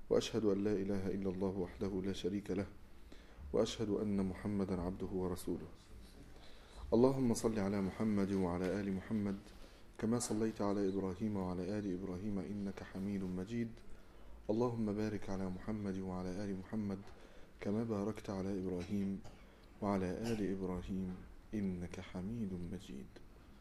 وأشهد أن لا إله إلا الله وحده لا شريك له وأشهد أن محمدا عبده ورسوله اللهم صل على محمد وعلى آل محمد كما صليت على إبراهيم وعلى آل إبراهيم إنك حميد مجيد اللهم بارك على محمد وعلى آل محمد كما باركت على إبراهيم وعلى آل إبراهيم إنك حميد مجيد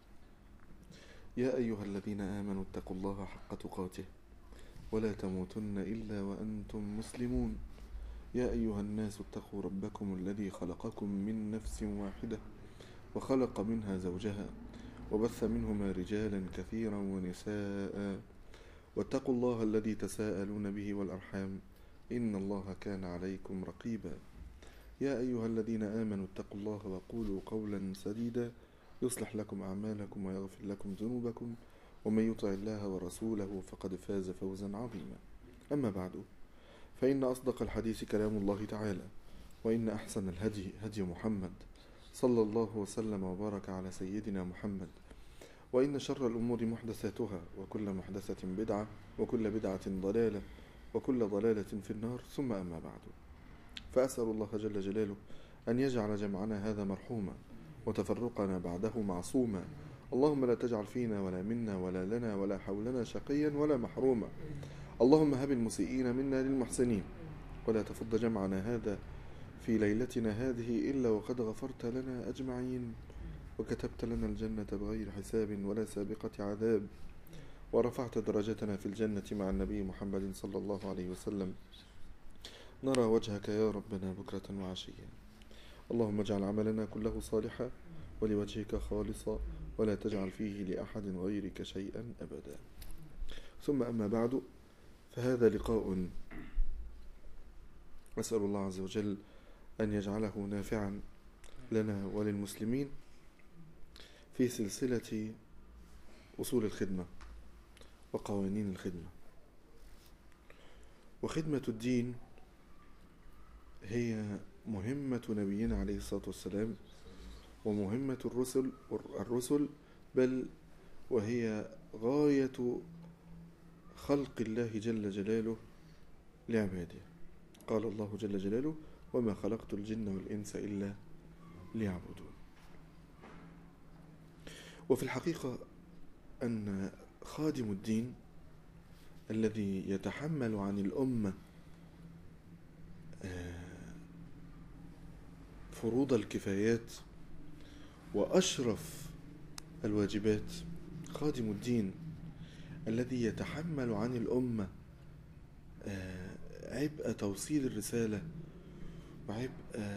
يا أيها الذين آمنوا اتقوا الله حق تقاته ولا تموتن إلا وأنتم مسلمون يا أيها الناس اتقوا ربكم الذي خلقكم من نفس واحدة وخلق منها زوجها وبث منهما رجالا كثيرا ونساء واتقوا الله الذي تساءلون به والأرحام إن الله كان عليكم رقيبا يا أيها الذين آمنوا اتقوا الله وقولوا قولا سديدا يصلح لكم أعمالكم ويغفر لكم ذنوبكم ومن يطع الله ورسوله فقد فاز فوزا عظيما أما بعد فإن أصدق الحديث كلام الله تعالى وإن أحسن الهدي هدي محمد صلى الله وسلم وبارك على سيدنا محمد وإن شر الأمور محدثاتها وكل محدثة بدعة وكل بدعة ضلالة وكل ضلالة في النار ثم أما بعد فأسأل الله جل جلاله أن يجعل جمعنا هذا مرحوما وتفرقنا بعده معصوما اللهم لا تجعل فينا ولا منا ولا لنا ولا حولنا شقيا ولا محروما اللهم هب المسيئين منا للمحسنين ولا تفض جمعنا هذا في ليلتنا هذه إلا وقد غفرت لنا أجمعين وكتبت لنا الجنة بغير حساب ولا سابقة عذاب ورفعت درجتنا في الجنة مع النبي محمد صلى الله عليه وسلم نرى وجهك يا ربنا بكرة وعشيا اللهم اجعل عملنا كله صالحا ولوجهك خالصا ولا تجعل فيه لأحد غيرك شيئا أبدا ثم أما بعد فهذا لقاء أسأل الله عز وجل أن يجعله نافعا لنا وللمسلمين في سلسلة أصول الخدمة وقوانين الخدمة وخدمة الدين هي مهمة نبينا عليه الصلاة والسلام ومهمة الرسل الرسل بل وهي غاية خلق الله جل جلاله لعباده قال الله جل جلاله وما خلقت الجن والإنس إلا ليعبدون وفي الحقيقة أن خادم الدين الذي يتحمل عن الأمة فروض الكفايات وأشرف الواجبات خادم الدين الذي يتحمل عن الأمة عبء توصيل الرسالة وعبء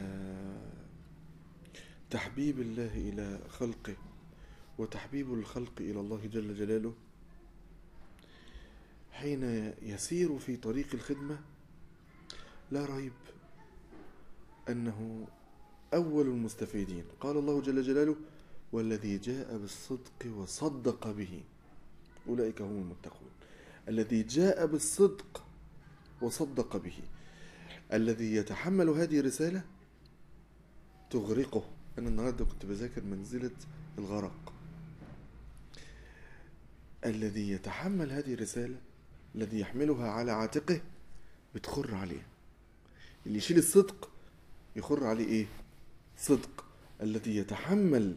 تحبيب الله إلى خلقه وتحبيب الخلق إلى الله جل جلاله حين يسير في طريق الخدمة لا ريب أنه أول المستفيدين قال الله جل جلاله والذي جاء بالصدق وصدق به أولئك هم المتقون الذي جاء بالصدق وصدق به الذي يتحمل هذه الرسالة تغرقه أنا النهاردة كنت بذاكر منزلة الغرق الذي يتحمل هذه الرسالة الذي يحملها على عاتقه بتخر عليه اللي يشيل الصدق يخر عليه ايه صدق الذي يتحمل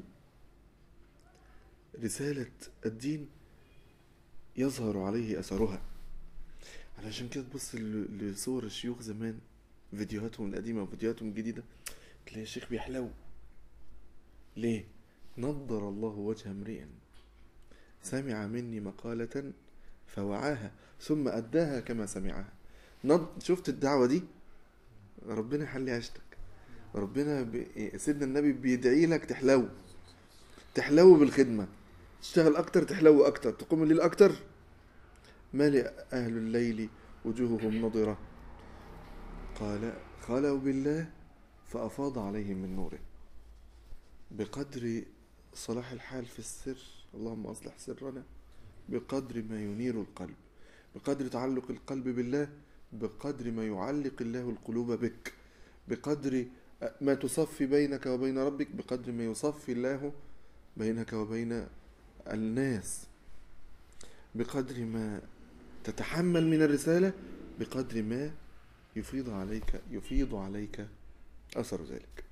رسالة الدين يظهر عليه أثرها علشان كده تبص لصور الشيوخ زمان فيديوهاتهم القديمة وفيديوهاتهم الجديدة تلاقي الشيخ بيحلو ليه؟ نضر الله وجه امرئ سمع مني مقالة فوعاها ثم أداها كما سمعها نض... شفت الدعوة دي ربنا يحلي عيشتك ربنا ب... سيدنا النبي بيدعي لك تحلو تحلو بالخدمة تشتغل أكتر تحلو أكتر تقوم الليل أكتر مالئ أهل الليل وجوههم نضرة قال خلوا بالله فأفاض عليهم من نوره بقدر صلاح الحال في السر اللهم أصلح سرنا بقدر ما ينير القلب بقدر تعلق القلب بالله بقدر ما يعلق الله القلوب بك بقدر ما تصفي بينك وبين ربك بقدر ما يصفي الله بينك وبين الناس بقدر ما تتحمل من الرسالة بقدر ما يفيض عليك يفيض عليك أثر ذلك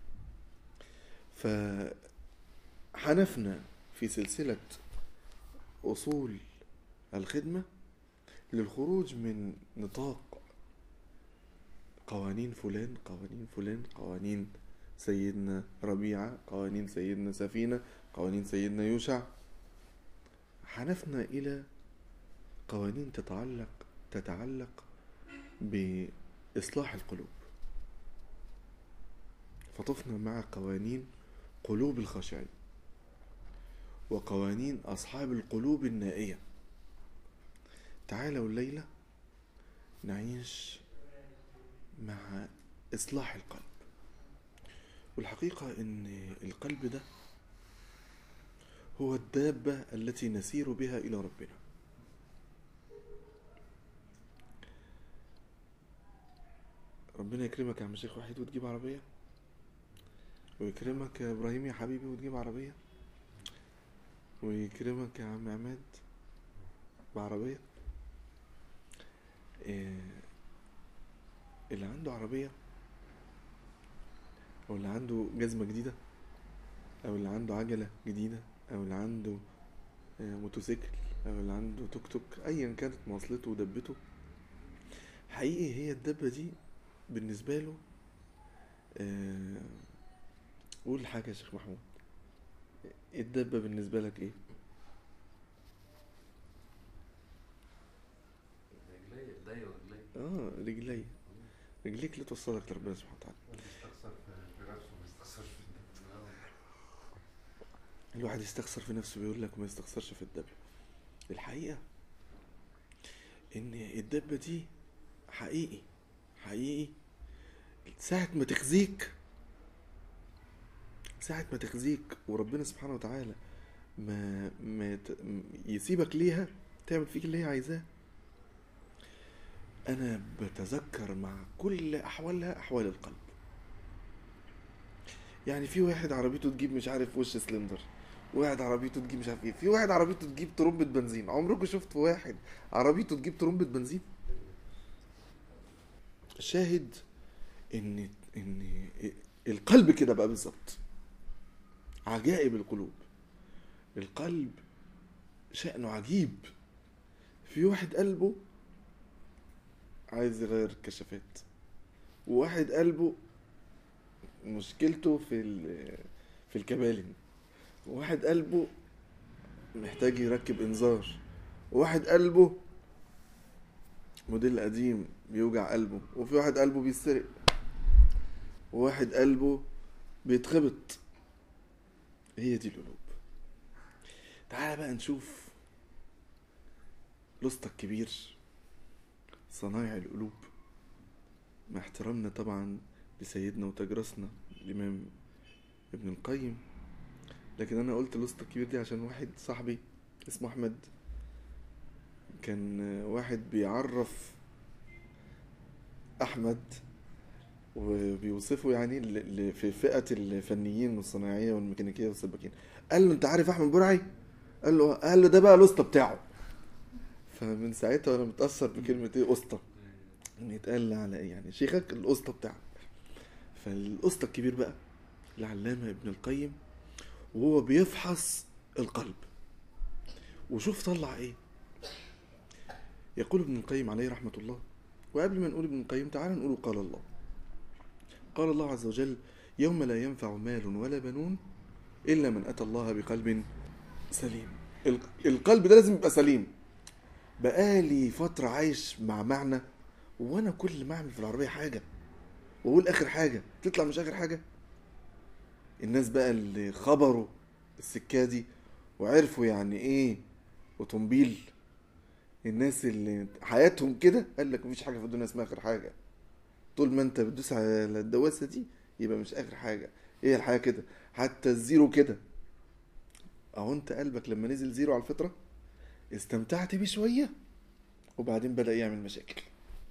فحنفنا في سلسلة أصول الخدمة للخروج من نطاق قوانين فلان قوانين فلان قوانين سيدنا ربيعة قوانين سيدنا سفينة قوانين سيدنا يوشع حنفنا إلى قوانين تتعلق تتعلق بإصلاح القلوب فطفنا مع قوانين قلوب الخاشعين وقوانين أصحاب القلوب النائية تعالوا الليلة نعيش مع إصلاح القلب والحقيقة إن القلب ده هو الدابة التي نسير بها إلى ربنا ربنا يكرمك يا عم الشيخ وحيد وتجيب عربية ويكرمك يا إبراهيم يا حبيبي وتجيب عربية ويكرمك يا عم عماد بعربية إيه اللي عنده عربية أو اللي عنده جزمة جديدة أو اللي عنده عجلة جديدة أو اللي عنده آه، موتوسيكل أو اللي عنده توك توك أيا كانت مواصلته ودبته حقيقي هي الدبة دي بالنسبة له آه، قول حاجة يا شيخ محمود الدبة بالنسبة لك ايه؟ رجلي ايديا ورجلي اه رجلي رجليك اللي توصلك لربنا سبحانه وتعالى بيستخسر في في نفسه ما يستخسرش في الدنيا الواحد يستخسر في نفسه بيقول لك ما يستخسرش في الدبة الحقيقة ان الدبة دي حقيقي حقيقي ساعة ما تخزيك ساعة ما تخزيك وربنا سبحانه وتعالى ما ما ت- م- يسيبك ليها تعمل فيك اللي هي عايزاه انا بتذكر مع كل احوالها احوال القلب يعني في واحد عربيته تجيب مش عارف وش سلندر واحد عربيته تجيب مش عارف ايه في واحد عربيته تجيب ترمبة بنزين عمركم شفت واحد عربيته تجيب ترمبة بنزين شاهد ان ان القلب كده بقى بالظبط عجائب القلوب القلب شأنه عجيب في واحد قلبه عايز يغير الكشافات وواحد قلبه مشكلته في ال- في الكبالن وواحد قلبه محتاج يركب انذار وواحد قلبه موديل قديم بيوجع قلبه وفي واحد قلبه بيتسرق وواحد قلبه بيتخبط هي دي القلوب تعالى بقى نشوف لسطى الكبير صنايع القلوب مع احترامنا طبعا لسيدنا وتاج راسنا الإمام ابن القيم لكن أنا قلت لسطى الكبير دي عشان واحد صاحبي اسمه أحمد كان واحد بيعرف أحمد وبيوصفه يعني ل- ل- في فئة الفنيين والصناعية والميكانيكية والسباكين قال له أنت عارف أحمد برعي؟ قال له قال له ده بقى الأسطى بتاعه فمن ساعتها وأنا متأثر بكلمة إيه أسطى ان يتقال على ايه يعني شيخك الاسطى بتاعك فالاسطى الكبير بقى العلامه ابن القيم وهو بيفحص القلب وشوف طلع ايه يقول ابن القيم عليه رحمه الله وقبل ما نقول ابن القيم تعالى نقول قال الله قال الله عز وجل يوم لا ينفع مال ولا بنون الا من اتى الله بقلب سليم الق- القلب ده لازم يبقى سليم بقالي فتره عايش مع معنى وانا كل ما اعمل في العربيه حاجه واقول اخر حاجه تطلع مش اخر حاجه الناس بقى اللي خبروا السكه دي وعرفوا يعني ايه اوتومبيل الناس اللي حياتهم كده قال لك مفيش حاجه في الدنيا اسمها اخر حاجه طول ما انت بتدوس على الدواسه دي يبقى مش اخر حاجه ايه الحياه كده حتى الزيرو كده اهو انت قلبك لما نزل زيرو على الفطره استمتعت بيه شويه وبعدين بدا يعمل مشاكل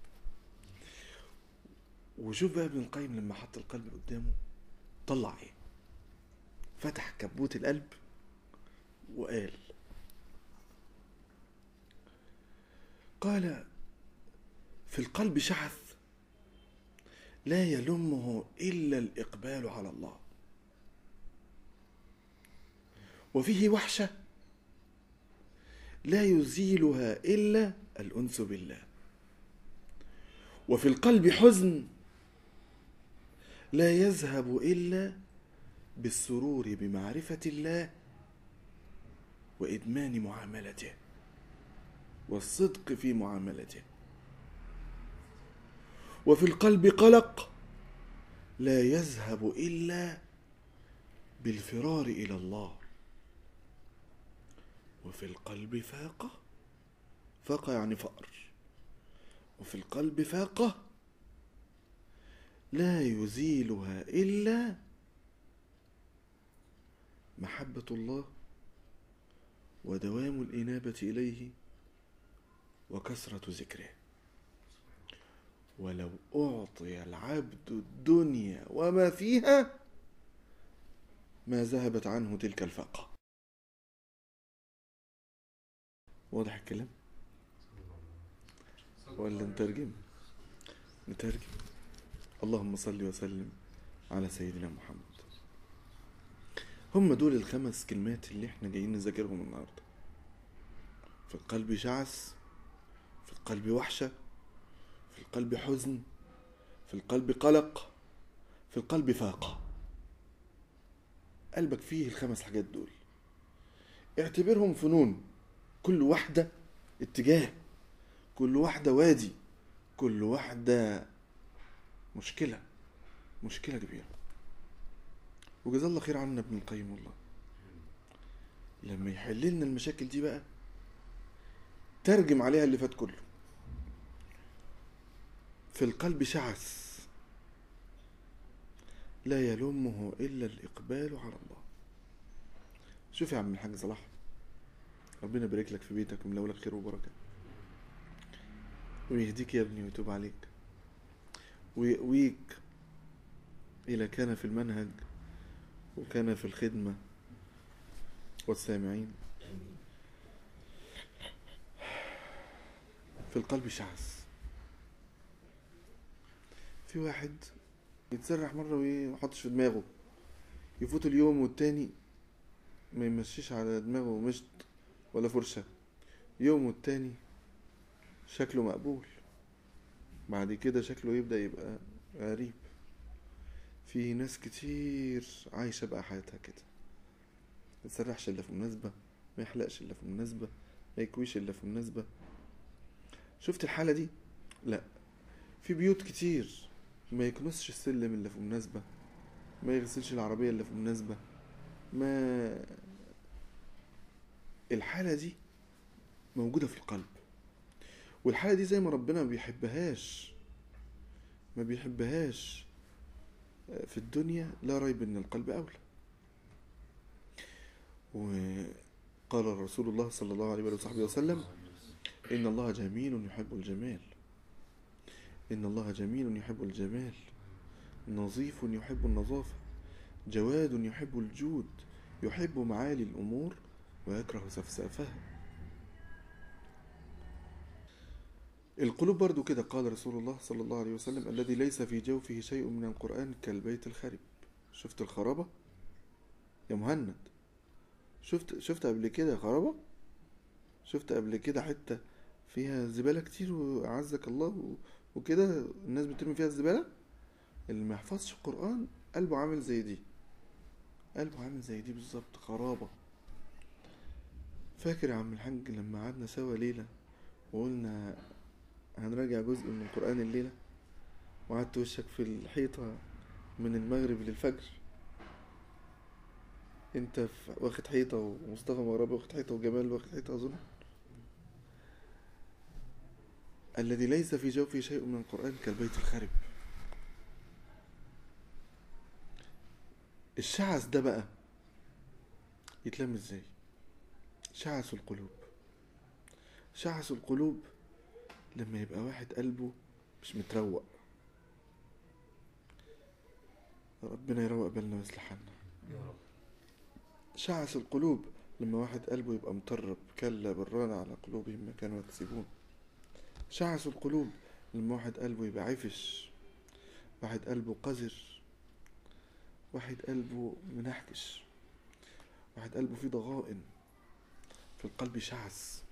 وشوف بقى ابن القيم لما حط القلب قدامه طلع ايه فتح كبوت القلب وقال قال في القلب شعث لا يلمه الا الاقبال على الله وفيه وحشه لا يزيلها الا الانس بالله وفي القلب حزن لا يذهب الا بالسرور بمعرفه الله وادمان معاملته والصدق في معاملته وفي القلب قلق لا يذهب الا بالفرار الى الله وفي القلب فاقه فاقه يعني فقر وفي القلب فاقه لا يزيلها الا محبه الله ودوام الانابه اليه وكثره ذكره ولو اعطي العبد الدنيا وما فيها ما ذهبت عنه تلك الفاقه واضح الكلام ولا نترجم نترجم اللهم صل وسلم على سيدنا محمد هم دول الخمس كلمات اللي احنا جايين نذاكرهم النهارده في القلب شعث في القلب وحشة في القلب حزن في القلب قلق في القلب فاقة قلبك فيه الخمس حاجات دول اعتبرهم فنون كل واحدة اتجاه كل واحدة وادي كل واحدة مشكلة مشكلة كبيرة وجزا الله خير عنا ابن القيم والله لما يحل لنا المشاكل دي بقى ترجم عليها اللي فات كله في القلب شعث لا يلومه إلا الإقبال على الله شوف يا عم الحاج صلاح ربنا يبارك لك في بيتك ويملأ لك خير وبركة ويهديك يا ابني ويتوب عليك ويقويك إلى كان في المنهج وكان في الخدمة والسامعين في القلب شعث في واحد يتسرح مرة ويحطش في دماغه يفوت اليوم والتاني ما يمشيش على دماغه مشط ولا فرشة يوم والتاني شكله مقبول بعد كده شكله يبدأ يبقى غريب في ناس كتير عايشة بقى حياتها كده متسرحش إلا في مناسبة ما يحلقش إلا في مناسبة ما يكويش إلا في مناسبة شفت الحالة دي؟ لا في بيوت كتير ما يكنسش السلم إلا في مناسبة ما يغسلش العربية إلا في مناسبة ما الحالة دي موجودة في القلب والحالة دي زي ما ربنا ما بيحبهاش ما بيحبهاش في الدنيا لا ريب ان القلب اولى وقال رسول الله صلى الله عليه وصحبه وسلم ان الله جميل يحب الجمال ان الله جميل يحب الجمال نظيف يحب النظافه جواد يحب الجود يحب معالي الامور ويكره سفسافها القلوب برضو كده قال رسول الله صلى الله عليه وسلم الذي ليس في جوفه شيء من القرآن كالبيت الخرب شفت الخرابة يا مهند شفت شفت قبل كده خرابة شفت قبل كده حتة فيها زبالة كتير وأعزك الله وكده الناس بترمي فيها الزبالة اللي ما يحفظش القرآن قلبه عامل زي دي قلبه عامل زي دي بالظبط خرابة فاكر يا عم الحاج لما قعدنا سوا ليلة وقلنا هنراجع جزء من القرآن الليلة وقعدت وشك في الحيطة من المغرب للفجر انت واخد حيطة ومصطفى مغربي واخد حيطة وجمال واخد حيطة أظن الذي ليس في جوفه شيء من القرآن كالبيت الخرب الشعث ده بقى يتلم ازاي شعث القلوب شعث القلوب لما يبقى واحد قلبه مش متروق ربنا يروق بالنا ويصلح حالنا يا رب شعث القلوب لما واحد قلبه يبقى مطرب كلا بران على قلوبهم ما كانوا يكسبون شعث القلوب لما واحد قلبه يبقى عفش واحد قلبه قذر واحد قلبه منحكش واحد قلبه فيه ضغائن في القلب شعث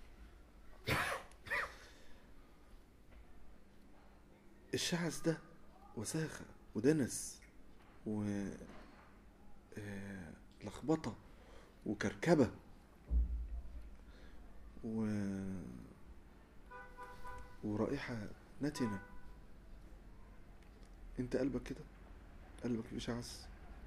الشعث ده وساخة ودنس و آه، لخبطة وكركبة و ورائحة نتنة انت قلبك كده قلبك فيه شعث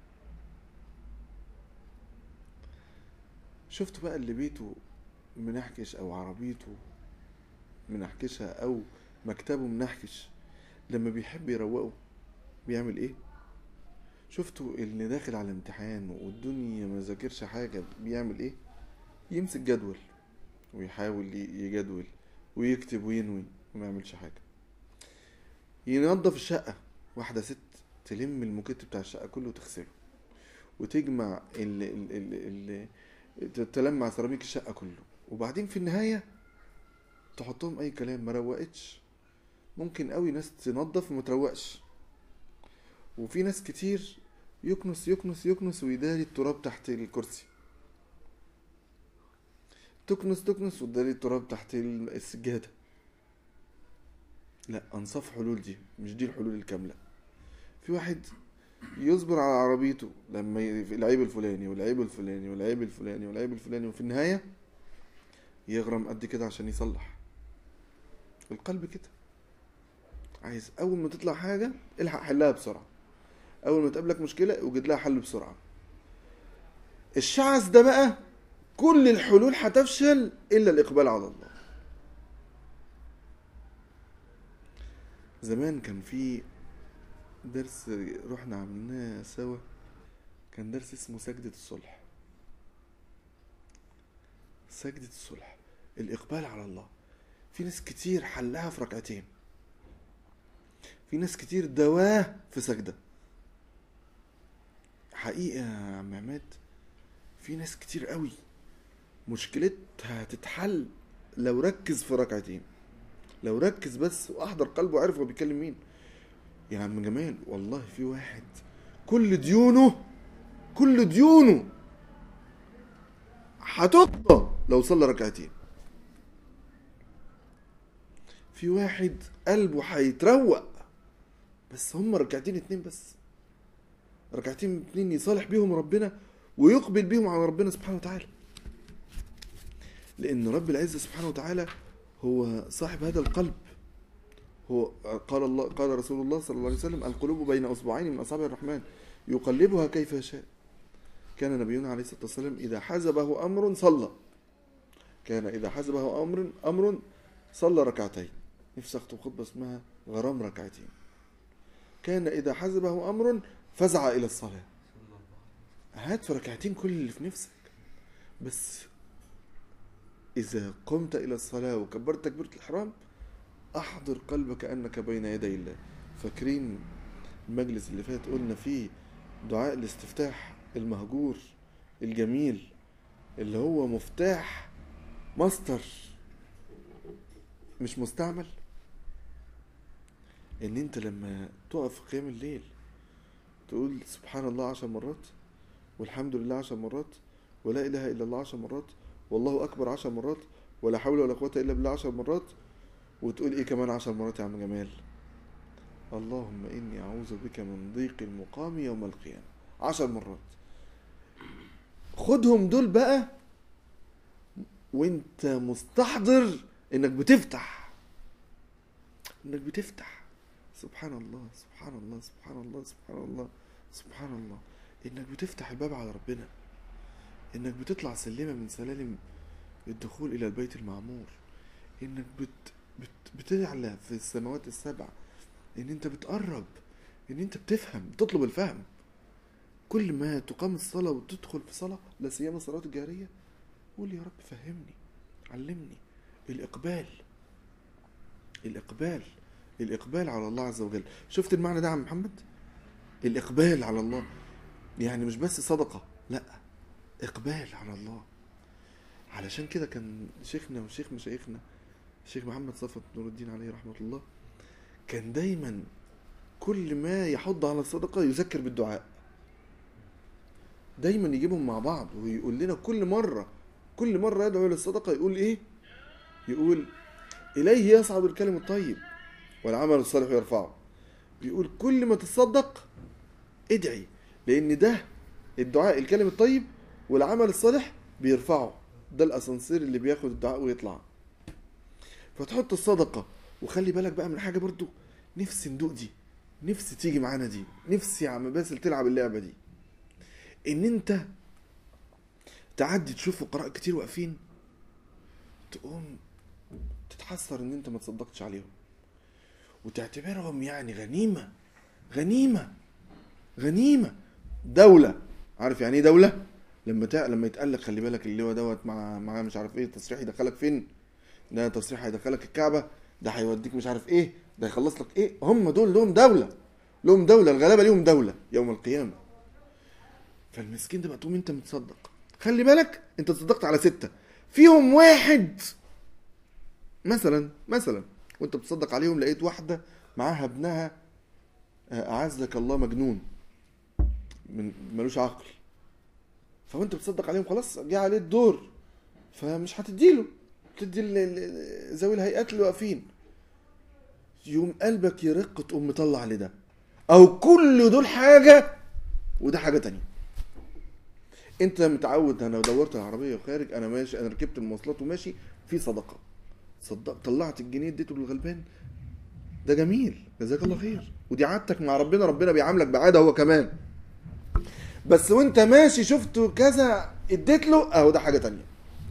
شفت بقى اللي بيته منحكش او عربيته منحكشة او مكتبه منحكش لما بيحب يروقه بيعمل ايه شفتوا اللي داخل على امتحان والدنيا ما ذاكرش حاجة بيعمل ايه يمسك جدول ويحاول ي- يجدول ويكتب وينوي وما يعملش حاجة ينظف الشقة واحدة ست تلم الموكيت بتاع الشقة كله وتغسله وتجمع ال ال ال ال تلمع سيراميك الشقة كله وبعدين في النهاية تحطهم أي كلام ما روقتش ممكن قوي ناس تنظف وما تروقش وفي ناس كتير يكنس يكنس يكنس ويداري التراب تحت الكرسي تكنس تكنس وتداري التراب تحت السجادة لا أنصاف حلول دي مش دي الحلول الكاملة في واحد يصبر على عربيته لما ي- في العيب الفلاني والعيب الفلاني والعيب الفلاني والعيب الفلاني وفي النهاية يغرم قد كده عشان يصلح القلب كده عايز أول ما تطلع حاجة الحق حلها بسرعة أول ما تقابلك مشكلة اوجد لها حل بسرعة الشعث ده بقى كل الحلول هتفشل إلا الإقبال على الله زمان كان في درس رحنا عملناه سوا كان درس اسمه سجدة الصلح سجدة الصلح الإقبال على الله في ناس كتير حلها في ركعتين في ناس كتير دواه في سجدة حقيقة يا عم عماد في ناس كتير قوي مشكلتها هتتحل لو ركز في ركعتين لو ركز بس واحضر قلبه وعرف هو بيتكلم مين يا عم جمال والله في واحد كل ديونه كل ديونه هتقضى لو صلى ركعتين في واحد قلبه هيتروق بس هم ركعتين اتنين بس ركعتين اتنين يصالح بيهم ربنا ويقبل بيهم على ربنا سبحانه وتعالى لأن رب العزة سبحانه وتعالى هو صاحب هذا القلب هو قال الله قال رسول الله صلى الله عليه وسلم القلوب بين اصبعين من اصابع الرحمن يقلبها كيف يشاء كان نبينا عليه الصلاه والسلام اذا حزبه امر صلى كان اذا حزبه امر امر صلى ركعتين نفسي اخطب خطبه اسمها غرام ركعتين كان اذا حزبه امر فزع الى الصلاه هات في ركعتين كل اللي في نفسك بس اذا قمت الى الصلاه وكبرت تكبيره الاحرام احضر قلبك كانك بين يدي الله فاكرين المجلس اللي فات قلنا فيه دعاء الاستفتاح المهجور الجميل اللي هو مفتاح ماستر مش مستعمل ان انت لما تقف في قيام الليل تقول سبحان الله عشر مرات والحمد لله عشر مرات ولا اله الا الله عشر مرات والله اكبر عشر مرات ولا حول ولا قوه الا بالله عشر مرات وتقول ايه كمان عشر مرات يا عم جمال اللهم اني اعوذ بك من ضيق المقام يوم القيامه عشر مرات خدهم دول بقى وانت مستحضر انك بتفتح انك بتفتح سبحان الله سبحان الله سبحان الله سبحان الله سبحان الله انك بتفتح الباب على ربنا انك بتطلع سلمة من سلالم الدخول الى البيت المعمور انك بت بت بتعلى في السماوات السبع ان انت بتقرب ان انت بتفهم بتطلب الفهم كل ما تقام الصلاة وتدخل في صلاة لا سيما الصلاة الجارية قول يا رب فهمني علمني الإقبال الإقبال الإقبال على الله عز وجل شفت المعنى ده يا عم محمد الإقبال على الله يعني مش بس صدقة لا إقبال على الله علشان كده كان شيخنا وشيخ مشايخنا الشيخ محمد صفوت نور الدين عليه رحمة الله كان دايما كل ما يحض على الصدقه يذكر بالدعاء دايما يجيبهم مع بعض ويقول لنا كل مره كل مره يدعو للصدقه يقول ايه يقول اليه يصعد الكلم الطيب والعمل الصالح يرفعه بيقول كل ما تتصدق ادعي لان ده الدعاء الكلم الطيب والعمل الصالح بيرفعه ده الاسانسير اللي بياخد الدعاء ويطلع فتحط الصدقه وخلي بالك بقى من حاجه برضو نفسي ندوق دي نفسي تيجي معانا دي نفسي يا عم باسل تلعب اللعبه دي ان انت تعدي تشوف فقراء كتير واقفين تقوم تتحسر ان انت ما تصدقتش عليهم وتعتبرهم يعني غنيمه غنيمه غنيمه دوله عارف يعني ايه دوله لما تع... لما يتقال لك خلي بالك اللي هو دوت مع مع مش عارف ايه تصريح يدخلك فين ده تصريح هيدخلك الكعبه ده هيوديك مش عارف ايه ده هيخلص لك ايه هم دول لهم دوله لهم دوله الغلابه ليهم دوله يوم القيامه فالمسكين ده بقى تقوم انت متصدق خلي بالك انت تصدقت على ستة فيهم واحد مثلا مثلا وانت بتصدق عليهم لقيت واحدة معاها ابنها آه، أعزك الله مجنون من ملوش عقل فوانت بتصدق عليهم خلاص جه عليه الدور فمش هتديله تدي ال- ال- ذوي الهيئات اللي واقفين يوم قلبك يرق تقوم مطلع لده او كل دول حاجه وده حاجه تانية انت متعود انا دورت العربيه وخارج انا ماشي انا ركبت المواصلات وماشي في صدقه صدق طلعت الجنيه اديته للغلبان ده جميل جزاك الله خير ودي عادتك مع ربنا ربنا بيعاملك بعاده هو كمان بس وانت ماشي شفته كذا اديت له اهو ده حاجه تانية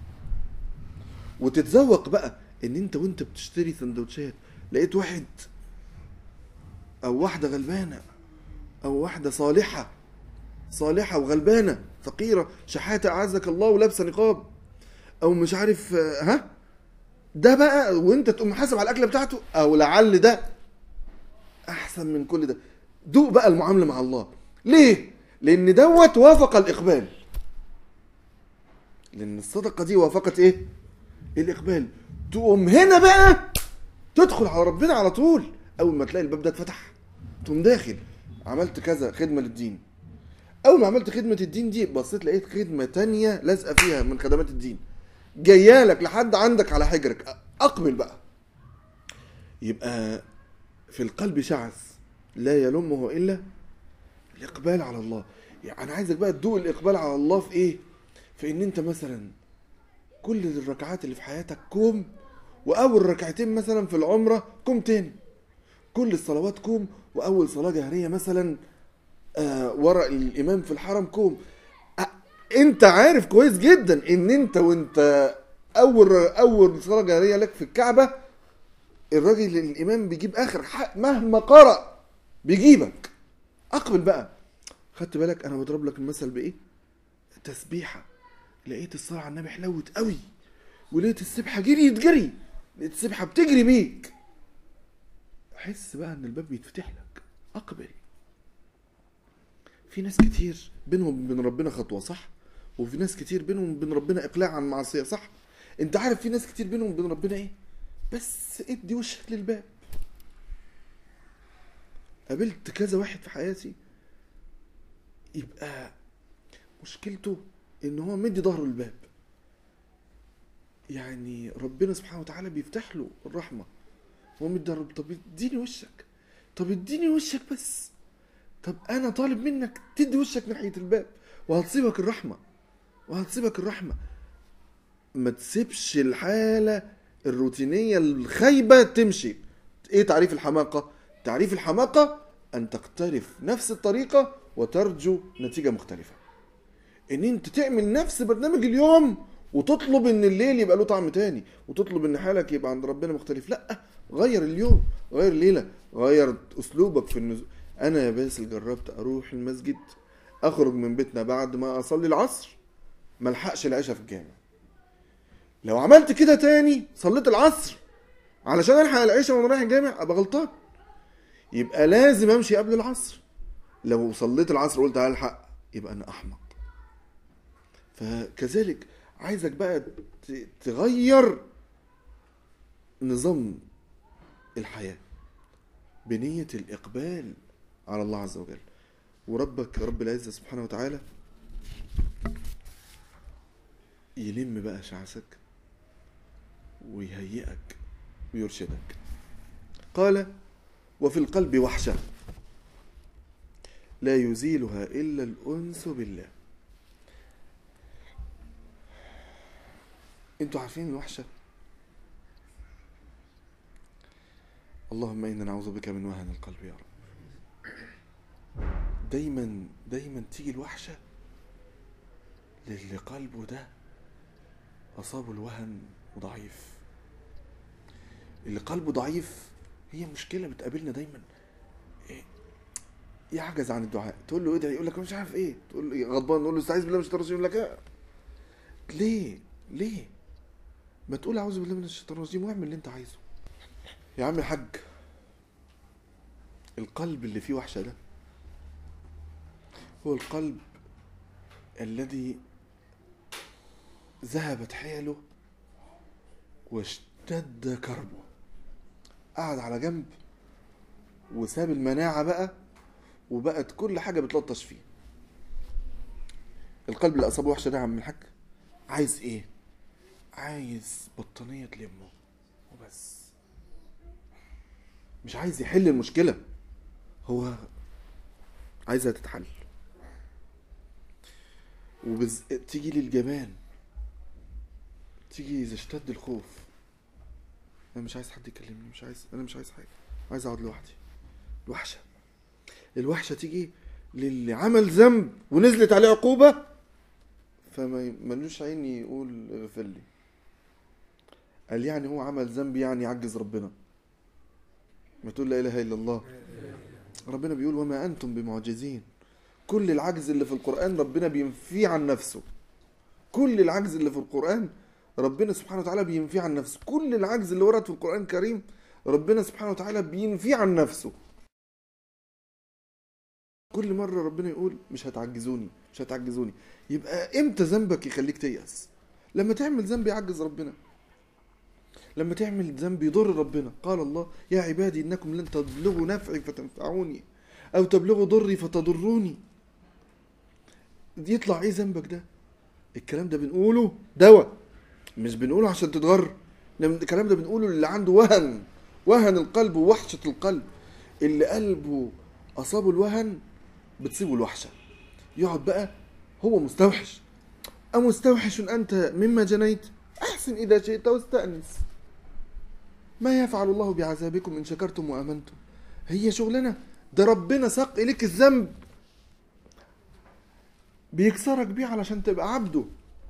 وتتذوق بقى ان انت وانت بتشتري سندوتشات لقيت واحد او واحده غلبانه او واحده صالحه صالحه وغلبانه فقيره شحاته اعزك الله ولابسه نقاب او مش عارف آه، ها ده بقى وانت تقوم محاسب على الاكله بتاعته او لعل ده احسن من كل ده دوق بقى المعامله مع الله ليه لان دوت وافق الاقبال لان الصدقه دي وافقت ايه الاقبال تقوم هنا بقى تدخل على ربنا على طول اول ما تلاقي الباب ده اتفتح تقوم داخل عملت كذا خدمه للدين اول ما عملت خدمه الدين دي بصيت لقيت خدمه تانية لازقه فيها من خدمات الدين جايالك لحد عندك على حجرك اقبل بقى يبقى في القلب شعث لا يلمه الا الاقبال على الله يعني انا عايزك بقى تدوق الاقبال على الله في ايه في ان انت مثلا كل الركعات اللي في حياتك كوم واول ركعتين مثلا في العمره كوم تاني كل الصلوات كوم واول صلاه جهريه مثلا آه ورا الامام في الحرم كوم آه انت عارف كويس جدا ان انت وانت اول اول صلاه جهريه لك في الكعبه الراجل الامام بيجيب اخر حق مهما قرأ بيجيبك اقبل بقى خدت بالك انا بضرب لك المثل بايه تسبيحه لقيت الصلاه على النبي حلوت قوي ولقيت السبحه جريت جري لقيت السبحه بتجري بيك حس بقى ان الباب بيتفتح لك اقبل في ناس كتير بينهم وبين ربنا خطوه صح وفي ناس كتير بينهم وبين ربنا اقلاع عن معصيه صح انت عارف في ناس كتير بينهم وبين ربنا ايه بس ادي وشك للباب قابلت كذا واحد في حياتي يبقى مشكلته ان هو مدي ظهره للباب يعني ربنا سبحانه وتعالى بيفتح له الرحمه هو مدي ظهره طب اديني وشك طب اديني وشك بس طب انا طالب منك تدي وشك ناحيه الباب وهتصيبك الرحمه وهتصيبك الرحمه ما تسيبش الحاله الروتينيه الخايبه تمشي ايه تعريف الحماقه تعريف الحماقه ان تقترف نفس الطريقه وترجو نتيجه مختلفه ان انت تعمل نفس برنامج اليوم وتطلب ان الليل يبقى له طعم تاني وتطلب ان حالك يبقى عند ربنا مختلف لا غير اليوم غير الليله غير اسلوبك في النزول انا يا باسل جربت اروح المسجد اخرج من بيتنا بعد ما اصلي العصر ما الحقش العشاء في الجامع لو عملت كده تاني صليت العصر علشان الحق العشاء وانا رايح الجامع ابقى غلطان يبقى لازم امشي قبل العصر لو صليت العصر وقلت هلحق يبقى انا احمق فكذلك عايزك بقى ت- تغير نظام الحياه بنية الإقبال على الله عز وجل وربك رب العزة سبحانه وتعالى يلم بقى شعثك ويهيئك ويرشدك قال وفي القلب وحشة لا يزيلها إلا الأنس بالله انتوا عارفين الوحشة اللهم إنا نعوذ بك من وهن القلب يا رب دايما دايما تيجي الوحشة للي قلبه ده أصابه الوهن وضعيف اللي قلبه ضعيف هي مشكلة بتقابلنا دايما إيه؟ يعجز عن الدعاء تقول له ادعي يقول لك مش عارف ايه تقول له إيه؟ غضبان نقول له استعيذ بالله من الشيطان الرجيم يقول لك إيه؟ ليه ليه ما تقول اعوذ بالله من الشيطان الرجيم واعمل اللي انت عايزه يا عم الحاج القلب اللي فيه وحشة ده هو القلب الذي ذهبت حيله واشتد كربه قعد على جنب وساب المناعة بقى وبقت كل حاجة بتلطش فيه القلب اللي أصابه وحشة ده يا عم الحاج عايز إيه؟ عايز بطانية تلمه وبس مش عايز يحل المشكلة هو عايزها تتحل وبز... تيجي للجبان تيجي إذا اشتد الخوف أنا مش عايز حد يكلمني مش عايز أنا مش عايز حاجة عايز أقعد لوحدي الوحشة الوحشة تيجي للي عمل ذنب ونزلت عليه عقوبة فما ملوش عين يقول اغفر لي قال يعني هو عمل ذنب يعني يعجز ربنا ما تقول لا اله الا الله ربنا بيقول وما انتم بمعجزين كل العجز اللي في القران ربنا بينفيه عن نفسه كل العجز اللي في القران ربنا سبحانه وتعالى بينفيه عن نفسه كل العجز اللي ورد في القران الكريم ربنا سبحانه وتعالى بينفيه عن نفسه كل مرة ربنا يقول مش هتعجزوني مش هتعجزوني يبقى امتى ذنبك يخليك تيأس لما تعمل ذنب يعجز ربنا لما تعمل ذنب يضر ربنا قال الله يا عبادي انكم لن تبلغوا نفعي فتنفعوني او تبلغوا ضري فتضروني يطلع ايه ذنبك ده الكلام ده بنقوله دواء مش بنقوله عشان تتغر لما الكلام ده بنقوله اللي عنده وهن وهن القلب ووحشة القلب اللي قلبه أصابه الوهن بتصيبه الوحشة يقعد بقى هو مستوحش أمستوحش أنت مما جنيت أحسن إذا شئت واستأنس ما يفعل الله بعذابكم إن شكرتم وآمنتم هي شغلنا ده ربنا ساق إليك الذنب بيكسرك بيه علشان تبقى عبده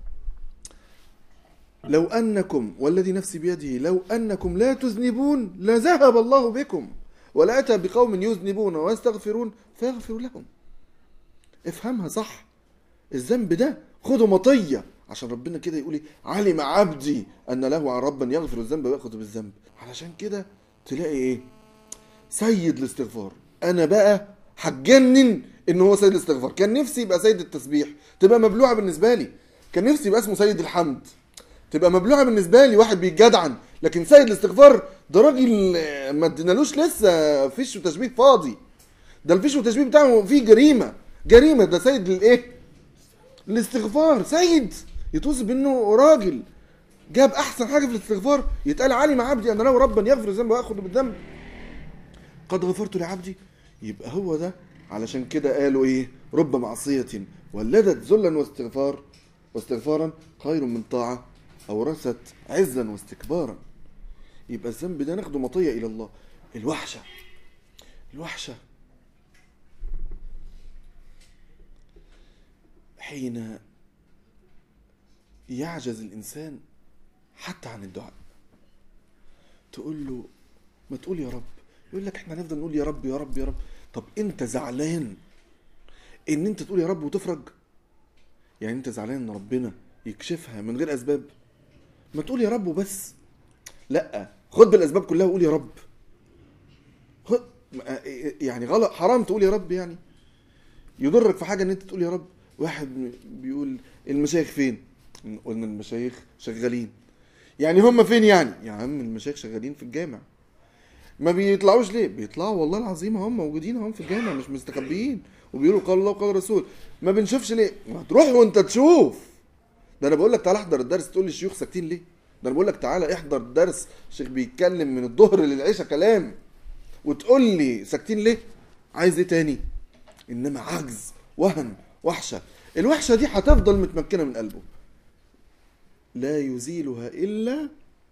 لو أنكم والذي نفسي بيده لو أنكم لا تذنبون لذهب الله بكم ولأتى بقوم يذنبون ويستغفرون فيغفر لهم افهمها صح الذنب ده خده مطية عشان ربنا كده يقول إيه؟ علم عبدي أن له ربا يغفر الذنب ويأخذ بالذنب علشان كده تلاقي إيه سيد الاستغفار أنا بقى هتجنن إن هو سيد الاستغفار كان نفسي يبقى سيد التسبيح تبقى مبلوعة بالنسبة لي كان نفسي يبقى اسمه سيد الحمد تبقى مبلوعة بالنسبة لي واحد بيتجدعن لكن سيد الاستغفار ده راجل آه، ما ادينالوش لسه فيش وتشبيه فاضي ده الفيش والتشبيه بتاعه فيه جريمة جريمة ده سيد الايه الاستغفار سيد يتوصف انه راجل جاب احسن حاجة في الاستغفار يتقال علي مع عبدي ان له ربا يغفر الذنب وياخذ بالذنب قد غفرت لعبدي يبقى هو ده علشان كده قالوا ايه رب معصية ولدت ذلا واستغفار واستغفارا خير من طاعة أورثت عزا واستكبارا يبقى الذنب ده ناخده مطية إلى الله الوحشة الوحشة حين يعجز الإنسان حتى عن الدعاء تقول له ما تقول يا رب يقول لك احنا هنفضل نقول يا رب يا رب يا رب طب انت زعلان ان انت تقول يا رب وتفرج يعني انت زعلان ان ربنا يكشفها من غير اسباب ما تقول يا رب وبس لا خد بالاسباب كلها وقول يا رب خد يعني غلط حرام تقول يا رب يعني يضرك في حاجه ان انت تقول يا رب واحد بيقول المشايخ فين قلنا المشايخ شغالين يعني هم فين يعني يا عم المشايخ شغالين في الجامع ما بيطلعوش ليه بيطلعوا والله العظيم هم موجودين هم في الجامع مش مستخبيين وبيقولوا قال الله وقال الرسول ما بنشوفش ليه ما تروح وانت تشوف ده انا بقول لك تعالى احضر الدرس تقول لي الشيوخ ساكتين ليه ده انا بقول لك تعالى احضر درس شيخ بيتكلم من الظهر للعشاء كلام وتقول لي ساكتين ليه عايز ايه تاني انما عجز وهن وحشه الوحشه دي هتفضل متمكنه من قلبه لا يزيلها الا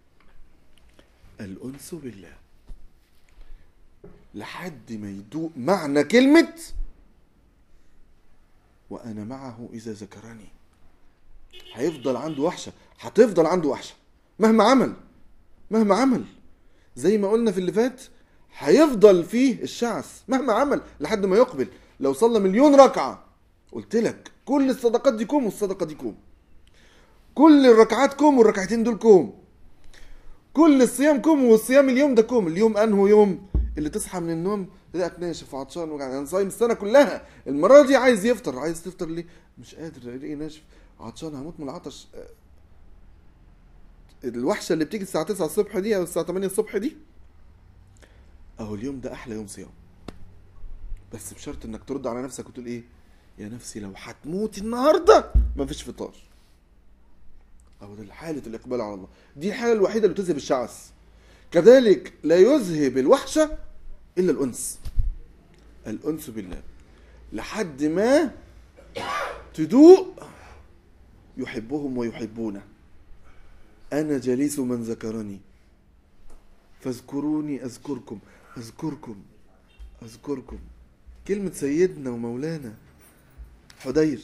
الانس بالله لحد ما يدوق معنى كلمه وانا معه اذا ذكرني هيفضل عنده وحشه هتفضل عنده وحشه مهما عمل مهما عمل زي ما قلنا في اللي فات هيفضل فيه الشعث مهما عمل لحد ما يقبل لو صلى مليون ركعه قلت لك كل الصدقات دي كوم والصدقه دي كوم كل الركعات كوم والركعتين دول كوم كل الصيام كوم والصيام اليوم ده كوم اليوم انه يوم اللي تصحى من النوم تلاقيك ناشف وعطشان وجعان انا صايم السنه كلها المره دي عايز يفطر عايز تفطر ليه مش قادر الاقي ناشف عطشان هموت من العطش الوحشه اللي بتيجي الساعه 9 الصبح دي او الساعه 8 الصبح دي اهو اليوم ده احلى يوم صيام بس بشرط انك ترد على نفسك وتقول ايه يا نفسي لو هتموتي النهارده مفيش فطار اهو ده حاله الاقبال على الله دي الحاله الوحيده اللي تذهب الشعث كذلك لا يذهب الوحشه الا الانس الانس بالله لحد ما تدوق يحبهم ويحبونه انا جليس من ذكرني فاذكروني اذكركم اذكركم اذكركم كلمة سيدنا ومولانا حدير